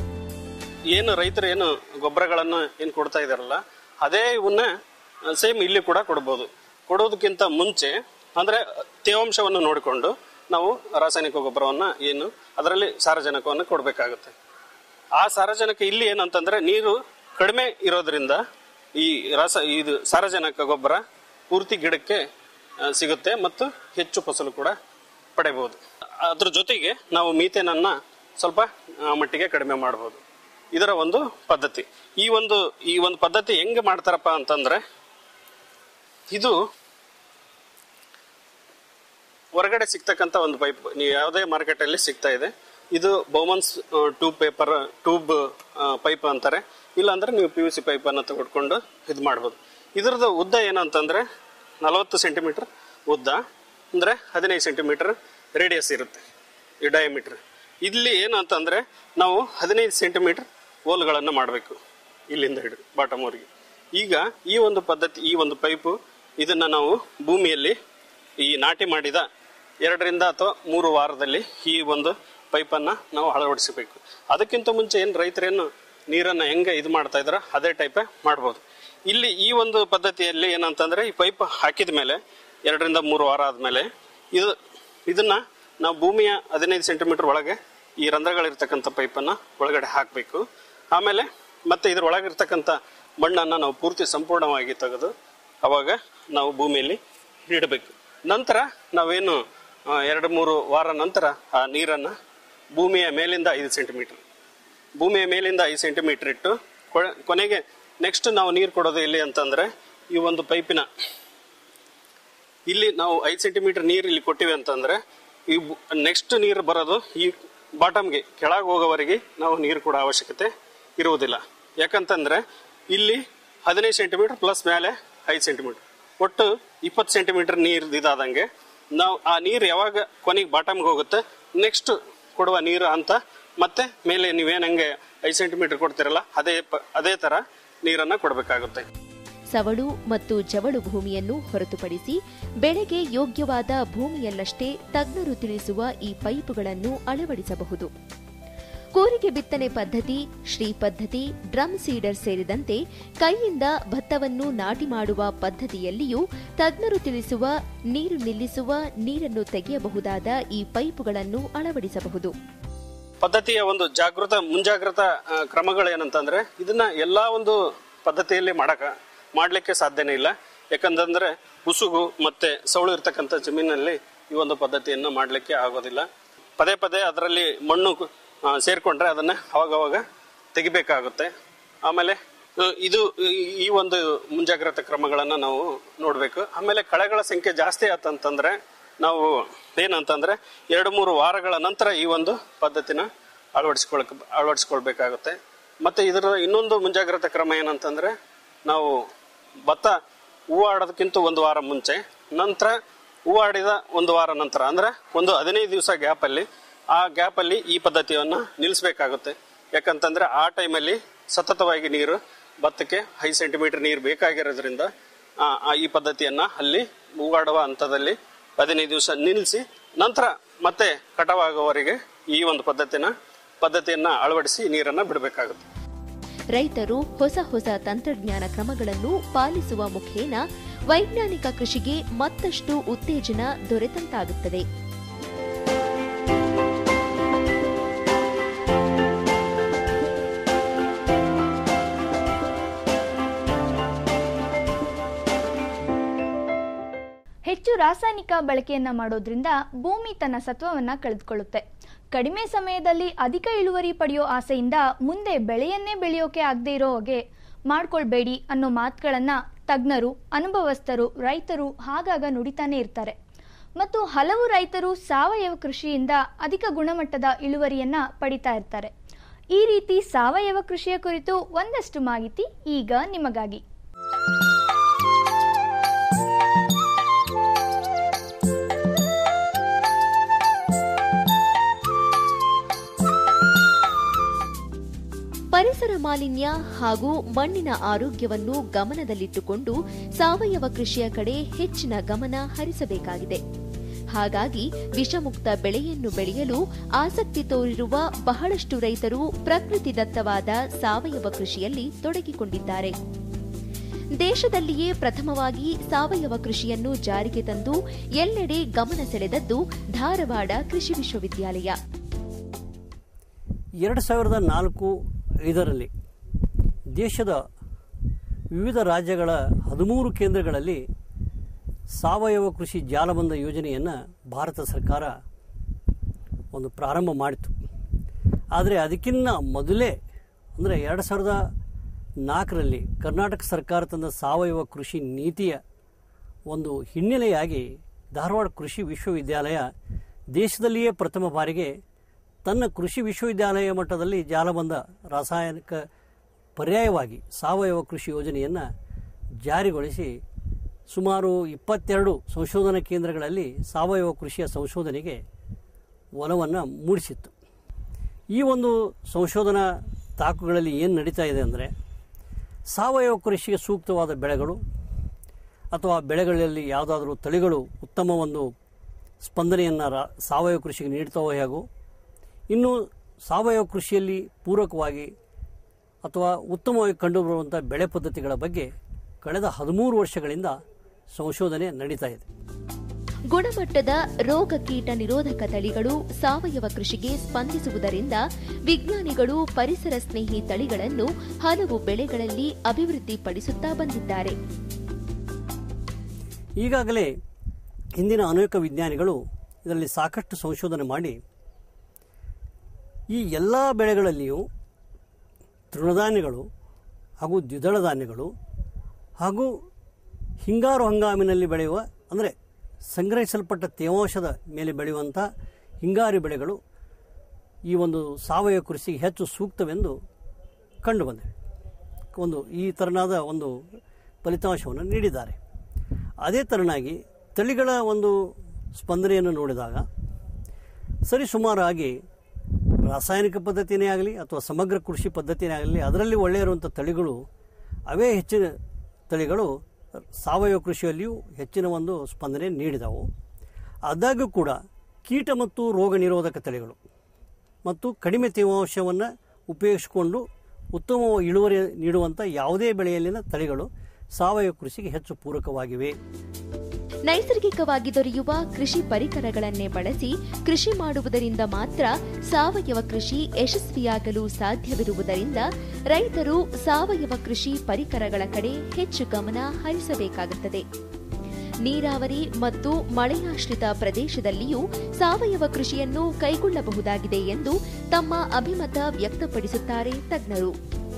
ಏನು ರೈತರು ಏನು ಗೊಬ್ಬರಗಳನ್ನ ಏನು ಕೊಡ್ತಾ ಇದಾರಲ್ಲ ಅದೇ ಇವನ್ನ ಸೇಮ್ ಇಲ್ಲಿ ಕೂಡ ಕೊಡ್ಬೋದು ಕೊಡೋದಕ್ಕಿಂತ ಮುಂಚೆ ಅಂದ್ರೆ ತೇವಾಂಶವನ್ನು ನೋಡಿಕೊಂಡು ನಾವು ರಾಸಾಯನಿಕ ಗೊಬ್ಬರವನ್ನ ಏನು ಅದರಲ್ಲಿ ಸಾರಜನಕವನ್ನು ಕೊಡಬೇಕಾಗುತ್ತೆ ಆ ಸಾರಜನಕ ಇಲ್ಲಿ ಏನಂತಂದ್ರೆ ನೀರು ಕಡಿಮೆ ಇರೋದ್ರಿಂದ ಈ ರಾಸ ಇದು ಸಾರಜನಕ ಗೊಬ್ಬರ ಪೂರ್ತಿ ಗಿಡಕ್ಕೆ ಆ, ಸಿಗುತ್ತೆ ಮತ್ತು ಹೆಚ್ಚು ಫಸಲು ಕೂಡ ಪಡೆಯಬಹುದು ಅದ್ರ ಜೊತೆಗೆ ನಾವು ಮೀಥೇನನ್ನ ಸ್ವಲ್ಪ ಆ, ಮಟ್ಟಿಗೆ ಕಡಿಮೆ ಮಾಡಬಹುದು ಇದರ ಒಂದು ಪದ್ಧತಿ ಈ ಒಂದು ಈ ಒಂದು ಪದ್ಧತಿ ಹೆಂಗೆ ಮಾಡ್ತಾರಪ್ಪ ಅಂತಂದ್ರೆ ಇದು ಹೊರಗಡೆ ಸಿಗ್ತಕ್ಕಂತ ಒಂದು ಪೈಪ್ ನೀವು ಯಾವುದೇ ಮಾರ್ಕೆಟ್ ಅಲ್ಲಿ ಸಿಗ್ತಾ ಇದೆ ಇದು ಬೌಮನ್ಸ್ ಟ್ಯೂಬ್ ಪೇಪರ್ ಟ್ಯೂಬ್ ಪೈಪ್ ಅಂತಾರೆ ಇಲ್ಲ ಅಂದ್ರೆ ನೀವು ಪಿ ಯು ಸಿ ಪೈಪ್ ಅನ್ನ ತೆಗೆದುಕೊಂಡು ಇದು ಮಾಡ್ಬೋದು ಇದ್ರದ್ದು ಉದ್ದ ಏನಂತಂದ್ರೆ ನಲವತ್ತು ಸೆಂಟಿಮೀಟರ್ ಉದ್ದ ಅಂದ್ರೆ ಹದಿನೈದು ಸೆಂಟಿಮೀಟರ್ ರೇಡಿಯಸ್ ಇರುತ್ತೆ ಈ ಡಯಾಮೀಟರ್ ಇಲ್ಲಿ ಏನಂತಂದ್ರೆ ನಾವು ಹದಿನೈದು ಸೆಂಟಿಮೀಟರ್ ಹೋಲ್ಗಳನ್ನು ಮಾಡಬೇಕು ಇಲ್ಲಿಂದ ಹಿಡಿದು ಬಾಟಮ್ ವರೆಗೆ ಈಗ ಈ ಒಂದು ಪದ್ಧತಿ ಈ ಒಂದು ಪೈಪು ಇದನ್ನ ನಾವು ಭೂಮಿಯಲ್ಲಿ ಈ ನಾಟಿ ಮಾಡಿದ ಎರಡರಿಂದ ಅಥವಾ ಮೂರು ವಾರದಲ್ಲಿ ಈ ಒಂದು ಪೈಪನ್ನ ನಾವು ಅಳವಡಿಸಬೇಕು ಅದಕ್ಕಿಂತ ಮುಂಚೆ ಏನು ರೈತರೇನು ನೀರನ್ನ ಹೆಂಗೆ ಇದು ಮಾಡ್ತಾ ಇದಾರ ಅದೇ ಟೈಪೇ ಮಾಡ್ಬೋದು ಇಲ್ಲಿ ಈ ಒಂದು ಪದ್ಧತಿಯಲ್ಲಿ ಏನಂತಂದ್ರೆ ಈ ಪೈಪ್ ಹಾಕಿದ ಮೇಲೆ ಎರಡರಿಂದ ಮೂರು ವಾರ ಆದ್ಮೇಲೆ ಇದು ಇದನ್ನ ನಾವು ಭೂಮಿಯ ಹದಿನೈದು ಸೆಂಟಿಮೀಟರ್ ಒಳಗೆ ಈ ರಂಧ್ರಗಳಿರ್ತಕ್ಕಂಥ ಪೈಪನ್ನ ಒಳಗಡೆ ಹಾಕಬೇಕು ಆಮೇಲೆ ಮತ್ತೆ ಇದ್ರ ಒಳಗಿರ್ತಕ್ಕಂಥ ಮಣ್ಣನ್ನ ನಾವು ಪೂರ್ತಿ ಸಂಪೂರ್ಣವಾಗಿ ತೆಗೆದು ಅವಾಗ ನಾವು ಭೂಮಿಯಲ್ಲಿ ಇಡಬೇಕು ನಂತರ ನಾವೇನು ಆ, ಎರಡು ಮೂರು ವಾರ ನಂತರ ಆ ನೀರನ್ನ ಭೂಮಿಯ ಮೇಲಿಂದ ಐದು ಸೆಂಟಿಮೀಟರ್ ಭೂಮಿಯ ಮೇಲಿಂದ ಐದು ಸೆಂಟಿಮೀಟರ್ ಇಟ್ಟು ಕೊ- ಕೊನೆಗೆ ನೆಕ್ಸ್ಟ್ ನಾವು ನೀರು ಕೊಡೋದು ಎಲ್ಲಿ ಅಂತಂದ್ರೆ ಈ ಒಂದು ಪೈಪಿನ ಇಲ್ಲಿ ನಾವು ಐದು ಸೆಂಟಿಮೀಟರ್ ನೀರು ಇಲ್ಲಿ ಕೊಟ್ಟಿವಿ ಅಂತಂದ್ರೆ ಈ ನೆಕ್ಸ್ಟ್ ನೀರು ಬರೋದು ಈ ಬಾಟಮ್ಗೆ ಕೆಳಗೆ ಹೋಗೋವರೆಗೆ ನಾವು ನೀರು ಕೊಡೋ ಅವಶ್ಯಕತೆ ಇರುವುದಿಲ್ಲ ಯಾಕಂತಂದ್ರೆ ಇಲ್ಲಿ ಹದಿನೈದು ಸೆಂಟಿಮೀಟರ್ ಪ್ಲಸ್ ಮೇಲೆ ಐದು ಸೆಂಟಿಮೀಟರ್ ಒಟ್ಟು ಇಪ್ಪತ್ತು ಸೆಂಟಿಮೀಟರ್ ನೀರು ಇದಾದಂಗೆ ನಾವು ಆ ನೀರು ಯಾವಾಗ ಕೊನೆಗೆ ಬಾಟಮ್ಗೆ ಹೋಗುತ್ತೆ ನೆಕ್ಸ್ಟ್ ಕೊಡುವ ನೀರು ಅಂತ ಮತ್ತೆ ಮೇಲೆ ನೀವೇನಂಗೆ ಐದು ಸೆಂಟಿಮೀಟರ್ ಕೊಡ್ತಿರಲ್ಲ ಅದೇ ಪ- ಅದೇ ತರ ನೀರನ್ನ ಕೊಡಬೇಕಾಗುತ್ತೆ ಸವಳು ಮತ್ತು ಜವಳು ಭೂಮಿಯನ್ನು ಹೊರತುಪಡಿಸಿ ಬೆಳೆಗೆ ಯೋಗ್ಯವಾದ ಭೂಮಿಯಲ್ಲಷ್ಟೇ ತಜ್ಞರು ತಿಳಿಸುವ ಈ ಪೈಪುಗಳನ್ನು ಅಳವಡಿಸಬಹುದು ಕೂರಿಗೆ ಬಿತ್ತನೆ ಪದ್ಧತಿ ಶ್ರೀ ಪದ್ಧತಿ ಡ್ರಮ್ ಸೀಡರ್ ಸೇರಿದಂತೆ ಕೈಯಿಂದ ಭತ್ತವನ್ನು ನಾಟಿ ಮಾಡುವ ಪದ್ಧತಿಯಲ್ಲಿಯೂ ತಜ್ಞರು ತಿಳಿಸುವ ನೀರು ನಿಲ್ಲಿಸುವ ನೀರನ್ನು ತೆಗೆಯಬಹುದಾದ ಈ ಪೈಪುಗಳನ್ನು ಅಳವಡಿಸಬಹುದು ಪದ್ಧತಿಯ ಒಂದು ಜಾಗೃತ ಮುಂಜಾಗ್ರತಾ ಆ, ಕ್ರಮಗಳು ಏನಂತಂದ್ರೆ ಇದನ್ನ ಎಲ್ಲಾ ಒಂದು ಪದ್ಧತಿಯಲ್ಲಿ ಮಾಡಕ ಮಾಡ್ಲಿಕ್ಕೆ ಸಾಧ್ಯನೇ ಇಲ್ಲ ಯಾಕಂತಂದ್ರೆ ಉಸುಗು ಮತ್ತೆ ಸೌಳು ಇರ್ತಕ್ಕಂಥ ಜಮೀನಲ್ಲಿ ಈ ಒಂದು ಪದ್ಧತಿಯನ್ನು ಮಾಡ್ಲಿಕ್ಕೆ ಆಗೋದಿಲ್ಲ ಪದೇ ಪದೇ ಅದರಲ್ಲಿ ಮಣ್ಣು ಆ, ಸೇರ್ಕೊಂಡ್ರೆ ಅದನ್ನ ಅವಾಗವಾಗ ತೆಗಿಬೇಕಾಗುತ್ತೆ ಆಮೇಲೆ ಆ, ಇದು ಈ- ಈ ಒಂದು ಮುಂಜಾಗ್ರತಾ ಕ್ರಮಗಳನ್ನ ನಾವು ನೋಡ್ಬೇಕು ಆಮೇಲೆ ಕಳೆಗಳ ಸಂಖ್ಯೆ ಜಾಸ್ತಿ ಆತಂತಂದ್ರೆ ನಾವು ಏನಂತಂದ್ರೆ ಎರಡು ಮೂರು ವಾರಗಳ ನಂತರ ಈ ಒಂದು ಪದ್ಧತಿನ ಅಳವಡಿಸ್ಕೊಳಕ್ ಅಳವಡಿಸ್ಕೊಳ್ಬೇಕಾಗುತ್ತೆ ಮತ್ತೆ ಇದರ ಇನ್ನೊಂದು ಮುಂಜಾಗ್ರತಾ ಕ್ರಮ ಏನಂತಂದ್ರೆ ನಾವು ಭತ್ತ ಹೂವು ಆಡೋದಕ್ಕಿಂತ ಒಂದು ವಾರ ಮುಂಚೆ ನಂತರ ಹೂವು ಆಡಿದ ಒಂದು ವಾರ ನಂತರ ಅಂದ್ರೆ ಒಂದು ಹದಿನೈದು ದಿವಸ ಗ್ಯಾಪಲ್ಲಿ ಆ ಗ್ಯಾಪಲ್ಲಿ ಈ ಪದ್ಧತಿಯನ್ನ ನಿಲ್ಲಿಸಬೇಕಾಗುತ್ತೆ ಯಾಕಂತಂದ್ರೆ ಆ ಟೈಮಲ್ಲಿ ಸತತವಾಗಿ ನೀರು ಭತ್ತಕ್ಕೆ ಐದು ಸೆಂಟಿಮೀಟರ್ ನೀರು ಬೇಕಾಗಿರೋದ್ರಿಂದ ಆ, ಆ ಈ ಪದ್ಧತಿಯನ್ನ ಅಲ್ಲಿ ಹೂವಾಡುವ ಹಂತದಲ್ಲಿ ಹದಿನೈದು ದಿವಸ ನಿಲ್ಲಿಸಿ ನಂತರ ಮತ್ತೆ ಕಟಾವಾಗುವವರೆಗೆ ಈ ಒಂದು ಪದ್ಧತಿನ ಪದ್ಧತಿಯನ್ನ ಅಳವಡಿಸಿ ನೀರನ್ನ ಬಿಡಬೇಕಾಗುತ್ತೆ ರೈತರು ಹೊಸ ಹೊಸ ತಂತ್ರಜ್ಞಾನ ಕ್ರಮಗಳನ್ನು ಪಾಲಿಸುವ ಮುಖೇನ ವೈಜ್ಞಾನಿಕ ಕೃಷಿಗೆ ಮತ್ತಷ್ಟು ಉತ್ತೇಜನ ದೊರೆತಂತಾಗುತ್ತದೆ ಹೆಚ್ಚು ರಾಸಾಯನಿಕ ಬಳಕೆಯನ್ನ ಮಾಡೋದ್ರಿಂದ ಭೂಮಿ ತನ್ನ ಸತ್ವವನ್ನ ಕಳೆದುಕೊಳ್ಳುತ್ತೆ ಕಡಿಮೆ ಸಮಯದಲ್ಲಿ ಅಧಿಕ ಇಳುವರಿ ಪಡೆಯೋ ಆಸೆಯಿಂದ ಮುಂದೆ ಬೆಳೆಯನ್ನೇ ಬೆಳೆಯೋಕೆ ಆಗದೆ ಇರೋ ಹಾಗೆ ಮಾಡ್ಕೊಳ್ಬೇಡಿ ಅನ್ನೋ ಮಾತುಗಳನ್ನ ತಜ್ಞರು ಅನುಭವಸ್ಥರು ರೈತರು ಆಗಾಗ ನುಡಿತಾನೆ ಇರ್ತಾರೆ ಮತ್ತು ಹಲವು ರೈತರು ಸಾವಯವ ಕೃಷಿಯಿಂದ ಅಧಿಕ ಗುಣಮಟ್ಟದ ಇಳುವರಿಯನ್ನ ಪಡಿತಾ ಇರ್ತಾರೆ ಈ ರೀತಿ ಸಾವಯವ ಕೃಷಿಯ ಕುರಿತು ಒಂದಷ್ಟು ಮಾಹಿತಿ ಈಗ ನಿಮಗಾಗಿ ಪರಿಸರ ಮಾಲಿನ್ಯ ಹಾಗೂ ಮಣ್ಣಿನ ಆರೋಗ್ಯವನ್ನು ಗಮನದಲ್ಲಿಟ್ಟುಕೊಂಡು ಸಾವಯವ ಕೃಷಿಯ ಕಡೆ ಹೆಚ್ಚಿನ ಗಮನ ಹರಿಸಬೇಕಾಗಿದೆ ಹಾಗಾಗಿ ವಿಷಮುಕ್ತ ಬೆಳೆಯನ್ನು ಬೆಳೆಯಲು ಆಸಕ್ತಿ ತೋರಿರುವ ಬಹಳಷ್ಟು ರೈತರು ಪ್ರಕೃತಿದತ್ತವಾದ ಸಾವಯವ ಕೃಷಿಯಲ್ಲಿ ತೊಡಗಿಕೊಂಡಿದ್ದಾರೆ ದೇಶದಲ್ಲಿಯೇ ಪ್ರಥಮವಾಗಿ ಸಾವಯವ ಕೃಷಿಯನ್ನು ಜಾರಿಗೆ ತಂದು ಎಲ್ಲೆಡೆ ಗಮನ ಸೆಳೆದದ್ದು ಧಾರವಾಡ ಕೃಷಿ ವಿಶ್ವವಿದ್ಯಾಲಯ ಎರಡು ಸಾವಿರದ ನಾಲ್ಕು ಐದರಲ್ಲಿ ದೇಶದ ವಿವಿಧ ರಾಜ್ಯಗಳ ಹದಿಮೂರು ಕೇಂದ್ರಗಳಲ್ಲಿ ಸಾವಯವ ಕೃಷಿ ಜಾಲಬಂಧ ಯೋಜನೆಯನ್ನು ಭಾರತ ಸರ್ಕಾರ ಒಂದು ಪ್ರಾರಂಭ ಮಾಡಿತು ಆದರೆ ಅದಕ್ಕಿಂತ ಮೊದಲೇ ಅಂದರೆ ಎರಡು ಸಾವಿರದ ನಾಲ್ಕರಲ್ಲಿ ಕರ್ನಾಟಕ ಸರ್ಕಾರ ತಂದ ಸಾವಯವ ಕೃಷಿ ನೀತಿಯ ಒಂದು ಹಿನ್ನೆಲೆಯಾಗಿ ಧಾರವಾಡ ಕೃಷಿ ವಿಶ್ವವಿದ್ಯಾಲಯ ದೇಶದಲ್ಲಿಯೇ ಪ್ರಥಮ ಬಾರಿಗೆ ತನ್ನ ಕೃಷಿ ವಿಶ್ವವಿದ್ಯಾಲಯ ಮಟ್ಟದಲ್ಲಿ ಜಾಲಬಂಧ ರಾಸಾಯನಿಕ ಪರ್ಯಾಯವಾಗಿ ಸಾವಯವ ಕೃಷಿ ಯೋಜನೆಯನ್ನು ಜಾರಿಗೊಳಿಸಿ ಸುಮಾರು ಇಪ್ಪತ್ತೆರಡು ಸಂಶೋಧನಾ ಕೇಂದ್ರಗಳಲ್ಲಿ ಸಾವಯವ ಕೃಷಿಯ ಸಂಶೋಧನೆಗೆ ಒಲವನ್ನು ಮೂಡಿಸಿತ್ತು ಈ ಒಂದು ಸಂಶೋಧನಾ ತಾಕುಗಳಲ್ಲಿ ಏನು ನಡೀತಾ ಇದೆ ಅಂದರೆ ಸಾವಯವ ಕೃಷಿಗೆ ಸೂಕ್ತವಾದ ಬೆಳೆಗಳು ಅಥವಾ ಬೆಳೆಗಳಲ್ಲಿ ಯಾವುದಾದ್ರೂ ತಳಿಗಳು ಉತ್ತಮ ಒಂದು ಸ್ಪಂದನೆಯನ್ನು ರಾ- ಸಾವಯವ ಕೃಷಿಗೆ ನೀಡ್ತಾವೋ ಹೇಗೋ ಇನ್ನು ಸಾವಯವ ಕೃಷಿಯಲ್ಲಿ ಪೂರಕವಾಗಿ ಅಥವಾ ಉತ್ತಮವಾಗಿ ಕಂಡುಬರುವಂಥ ಬೆಳೆ ಪದ್ಧತಿಗಳ ಬಗ್ಗೆ ಕಳೆದ ಹದಿಮೂರು ವರ್ಷಗಳಿಂದ ಸಂಶೋಧನೆ ನಡೀತಾ ಇದೆ ಗುಣಮಟ್ಟದ ರೋಗ ಕೀಟ ನಿರೋಧಕ ತಳಿಗಳು ಸಾವಯವ ಕೃಷಿಗೆ ಸ್ಪಂದಿಸುವುದರಿಂದ ವಿಜ್ಞಾನಿಗಳು ಪರಿಸರ ಸ್ನೇಹಿ ತಳಿಗಳನ್ನು ಹಲವು ಬೆಳೆಗಳಲ್ಲಿ ಅಭಿವೃದ್ಧಿಪಡಿಸುತ್ತಾ ಬಂದಿದ್ದಾರೆ ಈಗಾಗಲೇ ಹಿಂದಿನ ಅನೇಕ ವಿಜ್ಞಾನಿಗಳು ಇದರಲ್ಲಿ ಸಾಕಷ್ಟು ಸಂಶೋಧನೆ ಮಾಡಿ ಈ ಎಲ್ಲ ಬೆಳೆಗಳಲ್ಲಿಯೂ ತೃಣಧಾನ್ಯಗಳು ಹಾಗೂ ದ್ವಿದಳ ಧಾನ್ಯಗಳು ಹಾಗೂ ಹಿಂಗಾರು ಹಂಗಾಮಿನಲ್ಲಿ ಬೆಳೆಯುವ ಅಂದರೆ ಸಂಗ್ರಹಿಸಲ್ಪಟ್ಟ ತೇವಾಂಶದ ಮೇಲೆ ಬೆಳೆಯುವಂಥ ಹಿಂಗಾರಿ ಬೆಳೆಗಳು ಈ ಒಂದು ಸಾವಯವ ಕೃಷಿಗೆ ಹೆಚ್ಚು ಸೂಕ್ತವೆಂದು ಕಂಡುಬಂದಿವೆ ಒಂದು ಈ ತೆರನಾದ ಒಂದು ಫಲಿತಾಂಶವನ್ನು ನೀಡಿದ್ದಾರೆ ಅದೇ ತೆರನಾಗಿ ತಳಿಗಳ ಒಂದು ಸ್ಪಂದನೆಯನ್ನು ನೋಡಿದಾಗ ಸರಿಸುಮಾರಾಗಿ ರಾಸಾಯನಿಕ ಪದ್ಧತಿನೇ ಆಗಲಿ ಅಥವಾ ಸಮಗ್ರ ಕೃಷಿ ಪದ್ಧತಿನೇ ಆಗಲಿ ಅದರಲ್ಲಿ ಒಳ್ಳೆಯ ಇರುವಂಥ ತಳಿಗಳು ಅವೇ ಹೆಚ್ಚಿನ ತಳಿಗಳು ಸಾವಯವ ಕೃಷಿಯಲ್ಲಿಯೂ ಹೆಚ್ಚಿನ ಒಂದು ಸ್ಪಂದನೆ ನೀಡಿದವು ಆದಾಗ್ಯೂ ಕೂಡ ಕೀಟ ಮತ್ತು ರೋಗ ನಿರೋಧಕ ತಳಿಗಳು ಮತ್ತು ಕಡಿಮೆ ತೇವಾಂಶವನ್ನು ಉಪಯೋಗಿಸಿಕೊಂಡು ಉತ್ತಮ ಇಳುವರಿ ನೀಡುವಂಥ ಯಾವುದೇ ಬೆಳೆಯಲ್ಲಿನ ತಳಿಗಳು ಸಾವಯವ ಕೃಷಿಗೆ ಹೆಚ್ಚು ಪೂರಕವಾಗಿವೆ ನೈಸರ್ಗಿಕವಾಗಿ ದೊರೆಯುವ ಕೃಷಿ ಪರಿಕರಗಳನ್ನೇ ಬಳಸಿ ಕೃಷಿ ಮಾಡುವುದರಿಂದ ಮಾತ್ರ ಸಾವಯವ ಕೃಷಿ ಯಶಸ್ವಿಯಾಗಲು ಸಾಧ್ಯವಿರುವುದರಿಂದ ರೈತರು ಸಾವಯವ ಕೃಷಿ ಪರಿಕರಗಳ ಕಡೆ ಹೆಚ್ಚು ಗಮನ ಹರಿಸಬೇಕಾಗುತ್ತದೆ ನೀರಾವರಿ ಮತ್ತು ಮಳೆಯಾಶ್ರಿತ ಪ್ರದೇಶದಲ್ಲಿಯೂ ಸಾವಯವ ಕೃಷಿಯನ್ನು ಕೈಗೊಳ್ಳಬಹುದಾಗಿದೆ ಎಂದು ತಮ್ಮ ಅಭಿಮತ ವ್ಯಕ್ತಪಡಿಸುತ್ತಾರೆ ತಜ್ಞರು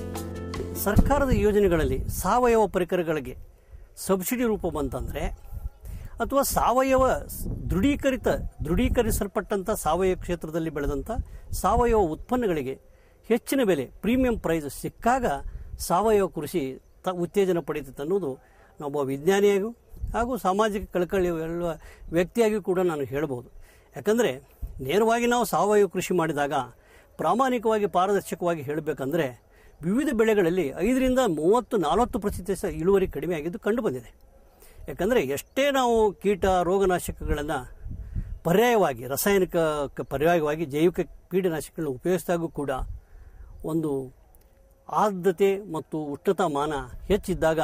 ಸರ್ಕಾರದ ಯೋಜನೆಗಳಲ್ಲಿ ಸಾವಯವ ಪರಿಕರಗಳಿಗೆ ಸಬ್ಸಿಡಿ ರೂಪ ಬಂತಂದರೆ ಅಥವಾ ಸಾವಯವ ಸ್- ದೃಢೀಕರಿತ ದೃಢೀಕರಿಸಲ್ಪಟ್ಟಂಥ ಸಾವಯವ ಕ್ಷೇತ್ರದಲ್ಲಿ ಬೆಳೆದಂಥ ಸಾವಯವ ಉತ್ಪನ್ನಗಳಿಗೆ ಹೆಚ್ಚಿನ ಬೆಲೆ ಪ್ರೀಮಿಯಂ ಪ್ರೈಸ್ ಸಿಕ್ಕಾಗ ಸಾವಯವ ಕೃಷಿ ತ ಉತ್ತೇಜನ ಪಡೆಯುತ್ತೆ ಅನ್ನೋದು ನಾವೊಬ್ಬ ವಿಜ್ಞಾನಿಯಾಗೂ ಹಾಗೂ ಸಾಮಾಜಿಕ ಕಳಕಳಿ ಎಲ್ಲ ವ್ಯಕ್ತಿಯಾಗಿಯೂ ಕೂಡ ನಾನು ಹೇಳ್ಬೋದು ಯಾಕಂದರೆ ನೇರವಾಗಿ ನಾವು ಸಾವಯವ ಕೃಷಿ ಮಾಡಿದಾಗ ಪ್ರಾಮಾಣಿಕವಾಗಿ ಪಾರದರ್ಶಕವಾಗಿ ಹೇಳಬೇಕಂದ್ರೆ ವಿವಿಧ ಬೆಳೆಗಳಲ್ಲಿ ಐದರಿಂದ ಮೂವತ್ತು ನಲವತ್ತು ಪ್ರತಿಶತ ಇಳುವರಿ ಕಡಿಮೆ ಆಗಿದ್ದು ಕಂಡುಬಂದಿದೆ ಯಾಕಂದರೆ ಎಷ್ಟೇ ನಾವು ಕೀಟ ರೋಗನಾಶಕಗಳನ್ನು ಪರ್ಯಾಯವಾಗಿ ರಾಸಾಯನಿಕ ಕ- ಪರ್ಯಾಯವಾಗಿ ಜೈವಿಕ ಕೀಟನಾಶಕಗಳನ್ನು ಉಪಯೋಗಿಸಿದಾಗೂ ಕೂಡ ಒಂದು ಆರ್ದ್ರತೆ ಮತ್ತು ಉಷ್ಣತಾಮಾನ ಹೆಚ್ಚಿದ್ದಾಗ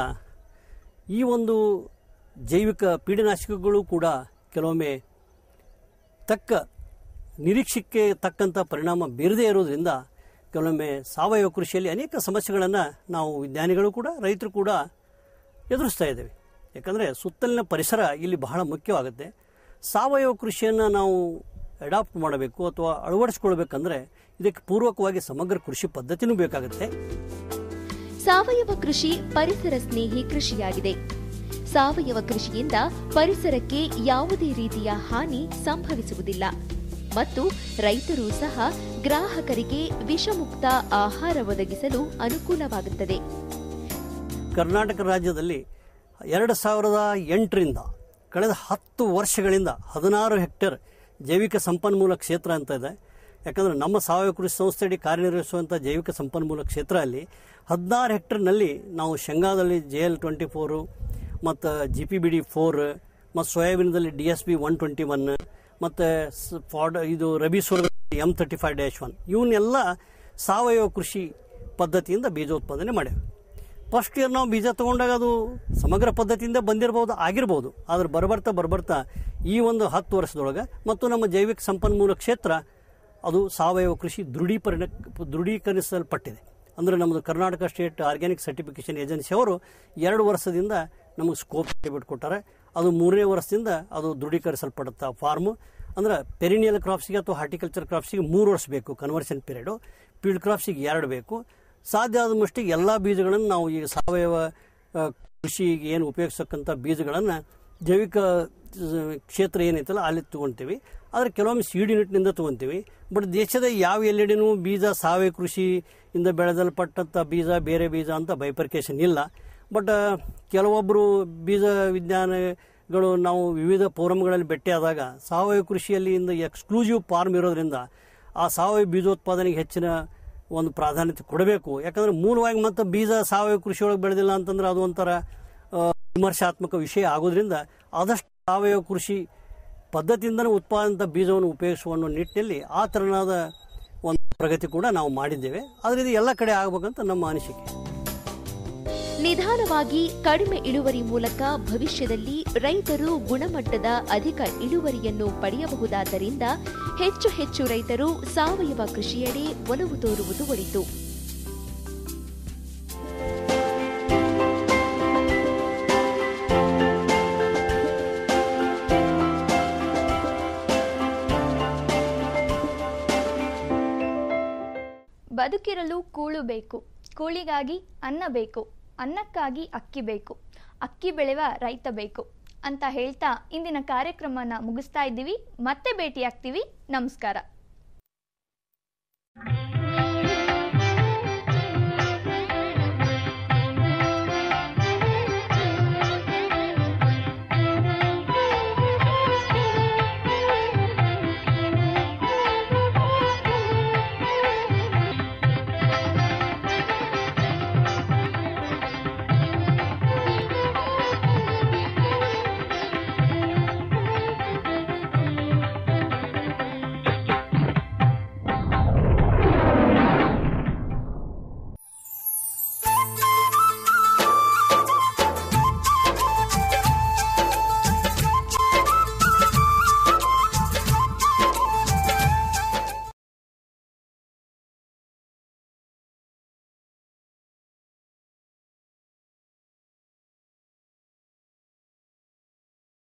ಈ ಒಂದು ಜೈವಿಕ ಪೀಡನಾಶಕಗಳು ಕೂಡ ಕೆಲವೊಮ್ಮೆ ತಕ್ಕ ನಿರೀಕ್ಷೆಗೆ ತಕ್ಕಂಥ ಪರಿಣಾಮ ಬೀರದೇ ಇರೋದ್ರಿಂದ ಕೆಲವೊಮ್ಮೆ ಸಾವಯವ ಕೃಷಿಯಲ್ಲಿ ಅನೇಕ ಸಮಸ್ಯೆಗಳನ್ನು ನಾವು ವಿಜ್ಞಾನಿಗಳು ಕೂಡ ರೈತರು ಕೂಡ ಎದುರಿಸ್ತಾ ಇದ್ದೇವೆ ಯಾಕಂದರೆ ಸುತ್ತಲಿನ ಪರಿಸರ ಇಲ್ಲಿ ಬಹಳ ಮುಖ್ಯವಾಗುತ್ತೆ ಸಾವಯವ ಕೃಷಿಯನ್ನು ನಾವು ಅಡಾಪ್ಟ್ ಮಾಡಬೇಕು ಅಥವಾ ಅಳವಡಿಸ್ಕೊಳ್ಬೇಕಂದ್ರೆ ಇದಕ್ಕೆ ಪೂರ್ವಕವಾಗಿ ಸಮಗ್ರ ಕೃಷಿ ಪದ್ಧತಿನೂ ಬೇಕಾಗುತ್ತೆ ಸಾವಯವ ಕೃಷಿ ಪರಿಸರ ಸ್ನೇಹಿ ಕೃಷಿಯಾಗಿದೆ ಸಾವಯವ ಕೃಷಿಯಿಂದ ಪರಿಸರಕ್ಕೆ ಯಾವುದೇ ರೀತಿಯ ಹಾನಿ ಸಂಭವಿಸುವುದಿಲ್ಲ ಮತ್ತು ರೈತರು ಸಹ ಗ್ರಾಹಕರಿಗೆ ವಿಷಮುಕ್ತ ಆಹಾರ ಒದಗಿಸಲು ಅನುಕೂಲವಾಗುತ್ತದೆ ಕರ್ನಾಟಕ ರಾಜ್ಯದಲ್ಲಿ ಎರಡು ಸಾವಿರದ ಎಂಟರಿಂದ ಕಳೆದ ಹತ್ತು ವರ್ಷಗಳಿಂದ ಹದಿನಾರು ಹೆಕ್ಟೇರ್ ಜೈವಿಕ ಸಂಪನ್ಮೂಲ ಕ್ಷೇತ್ರ ಅಂತ ಇದೆ ಯಾಕಂದರೆ ನಮ್ಮ ಸಾವಯವ ಕೃಷಿ ಸಂಸ್ಥೆಯಡಿ ಕಾರ್ಯನಿರ್ವಹಿಸುವಂಥ ಜೈವಿಕ ಸಂಪನ್ಮೂಲ ಕ್ಷೇತ್ರ ಅಲ್ಲಿ ಹದಿನಾರು ಹೆಕ್ಟೇರ್ನಲ್ಲಿ ನಾವು ಶೇಂಗಾದಲ್ಲಿ ಜೆ ಎಲ್ ಟ್ವೆಂಟಿ ಫೋರು ಮತ್ತು G P B D four ಮತ್ತು ಸೋಯಾಬೀನ್ದಲ್ಲಿ D S B one twenty one ಮತ್ತು ಫಾಡ್ ಇದು ರಬಿ ಸೋರ್ಗದಲ್ಲಿ M thirty five dash one ಇವನ್ನೆಲ್ಲ ಸಾವಯವ ಕೃಷಿ ಪದ್ಧತಿಯಿಂದ ಬೀಜೋತ್ಪಾದನೆ ಮಾಡ್ಯಾವೆ ಫಸ್ಟ್ ಇಯರ್ ನಾವು ಬೀಜ ತೊಗೊಂಡಾಗ ಅದು ಸಮಗ್ರ ಪದ್ಧತಿಯಿಂದ ಬಂದಿರಬಹುದು ಆಗಿರ್ಬೋದು ಆದ್ರೆ ಬರಬರ್ತಾ ಬರಬರ್ತಾ ಈ ಒಂದು ಹತ್ತು ವರ್ಷದೊಳಗೆ ಮತ್ತು ನಮ್ಮ ಜೈವಿಕ ಸಂಪನ್ಮೂಲ ಕ್ಷೇತ್ರ ಅದು ಸಾವಯವ ಕೃಷಿ ದೃಢೀಕರಣ ದೃಢೀಕರಿಸಲ್ಪಟ್ಟಿದೆ ಅಂದರೆ ನಮ್ಮದು Karnataka state organic certification agency ಅವರು ಎರಡು ವರ್ಷದಿಂದ ನಮಗೆ ಸ್ಕೋಪ್ ಬಿಟ್ಕೊಟ್ಟಾರೆ ಅದು ಮೂರನೇ ವರ್ಷದಿಂದ ಅದು ದೃಢೀಕರಿಸಲ್ಪಡುತ್ತೆ ಫಾರ್ಮು ಅಂದ್ರೆ ಪೆರಿನಿಯಲ್ ಕ್ರಾಪ್ಸಿಗೆ ಅಥವಾ ಹಾರ್ಟಿಕಲ್ಚರ್ ಕ್ರಾಪ್ಸಿಗೆ ಮೂರು ವರ್ಷ ಬೇಕು ಕನ್ವರ್ಷನ್ ಪೀರಿಯಡು ಫೀಲ್ಡ್ ಕ್ರಾಪ್ಸಿಗೆ ಎರಡು ಬೇಕು ಸಾಧ್ಯ ಆದ ಮಟ್ಟಿಗೆ ಎಲ್ಲ ಬೀಜಗಳನ್ನು ನಾವು ಈಗ ಸಾವಯವ ಆ, ಕೃಷಿಗೆ ಏನು ಉಪಯೋಗಿಸಕ್ಕಂಥ ಬೀಜಗಳನ್ನು ಜೈವಿಕ ಆ, ಕ್ಷೇತ್ರ ಏನೈತಲ್ಲ ಅಲ್ಲಿ ತೊಗೊಳ್ತೀವಿ ಆದರೆ ಕೆಲವೊಮ್ಮೆ ಸೀಡ್ ಯೂನಿಟ್ನಿಂದ ತೊಗೊತೀವಿ ಬಟ್ ದೇಶದ ಯಾವ ಎಲ್ಲೆಡೆನೂ ಬೀಜ ಸಾವಯವ ಕೃಷಿಯಿಂದ ಬೆಳೆದಲ್ಪಟ್ಟಂಥ ಬೀಜ ಬೇರೆ ಬೀಜ ಅಂತ ಬೈಪರ್ಕೇಶನ್ ಇಲ್ಲ ಬಟ್ ಕೆಲವೊಬ್ಬರು ಬೀಜ ವಿಜ್ಞಾನಗಳು ನಾವು ವಿವಿಧ ಫೋರಮ್ಗಳಲ್ಲಿ ಭೇಟಿಯಾದಾಗ ಸಾವಯವ ಕೃಷಿಯಲ್ಲಿ ಇಂದ ಎಕ್ಸ್ಕ್ಲೂಸಿವ್ ಫಾರ್ಮ್ ಇರೋದ್ರಿಂದ ಆ ಸಾವಯವ ಬೀಜೋತ್ಪಾದನೆಗೆ ಹೆಚ್ಚಿನ ಒಂದು ಪ್ರಾಧಾನ್ಯತೆ ಕೊಡಬೇಕು ಯಾಕಂದ್ರೆ ಮೂಲವಾಗಿ ಮತ್ತೆ ಬೀಜ ಸಾವಯವ ಕೃಷಿಯೊಳಗೆ ಬೆಳೆದಿಲ್ಲ ಅಂತಂದ್ರೆ ಅದು ಒಂಥರ ಆ, ವಿಮರ್ಶಾತ್ಮಕ ವಿಷಯ ಆಗೋದ್ರಿಂದ ಆದಷ್ಟು ಸಾವಯವ ಕೃಷಿ ಪದ್ಧತಿಯಿಂದಲೇ ಉತ್ಪಾದಿತ ಬೀಜವನ್ನು ಉಪಯೋಗಿಸುವ ಅನ್ನೋ ನಿಟ್ಟಿನಲ್ಲಿ ಆ ತೆರನಾದ ಒಂದು ಪ್ರಗತಿ ಕೂಡ ನಾವು ಮಾಡಿದ್ದೇವೆ ಆದರೆ ಇದು ಎಲ್ಲ ಕಡೆ ಆಗಬೇಕಂತ ನಮ್ಮ ಅನಿಸಿಕೆ ನಿಧಾನವಾಗಿ ಕಡಿಮೆ ಇಳುವರಿ ಮೂಲಕ ಭವಿಷ್ಯದಲ್ಲಿ ರೈತರು ಗುಣಮಟ್ಟದ ಅಧಿಕ ಇಳುವರಿಯನ್ನು ಪಡೆಯಬಹುದಾದ್ದರಿಂದ ಹೆಚ್ಚು ಹೆಚ್ಚು ರೈತರು ಸಾವಯವ ಕೃಷಿಯೆಡೆ ಒಲವು ತೋರುವುದು ಒಳಿತು ಬದುಕಿರಲು ಕೂಳು ಬೇಕು ಕೂಳಿಗಾಗಿ ಅನ್ನ ಬೇಕು ಅನ್ನಕ್ಕಾಗಿ ಅಕ್ಕಿ ಬೇಕು ಅಕ್ಕಿ ಬೆಳೆವ ರೈತ ಬೇಕು ಅಂತ ಹೇಳ್ತಾ ಇಂದಿನ ಕಾರ್ಯಕ್ರಮನ ಮುಗಿಸ್ತಾ ಇದ್ದೀವಿ ಮತ್ತೆ ಭೇಟಿಯಾಗ್ತೀವಿ ನಮಸ್ಕಾರ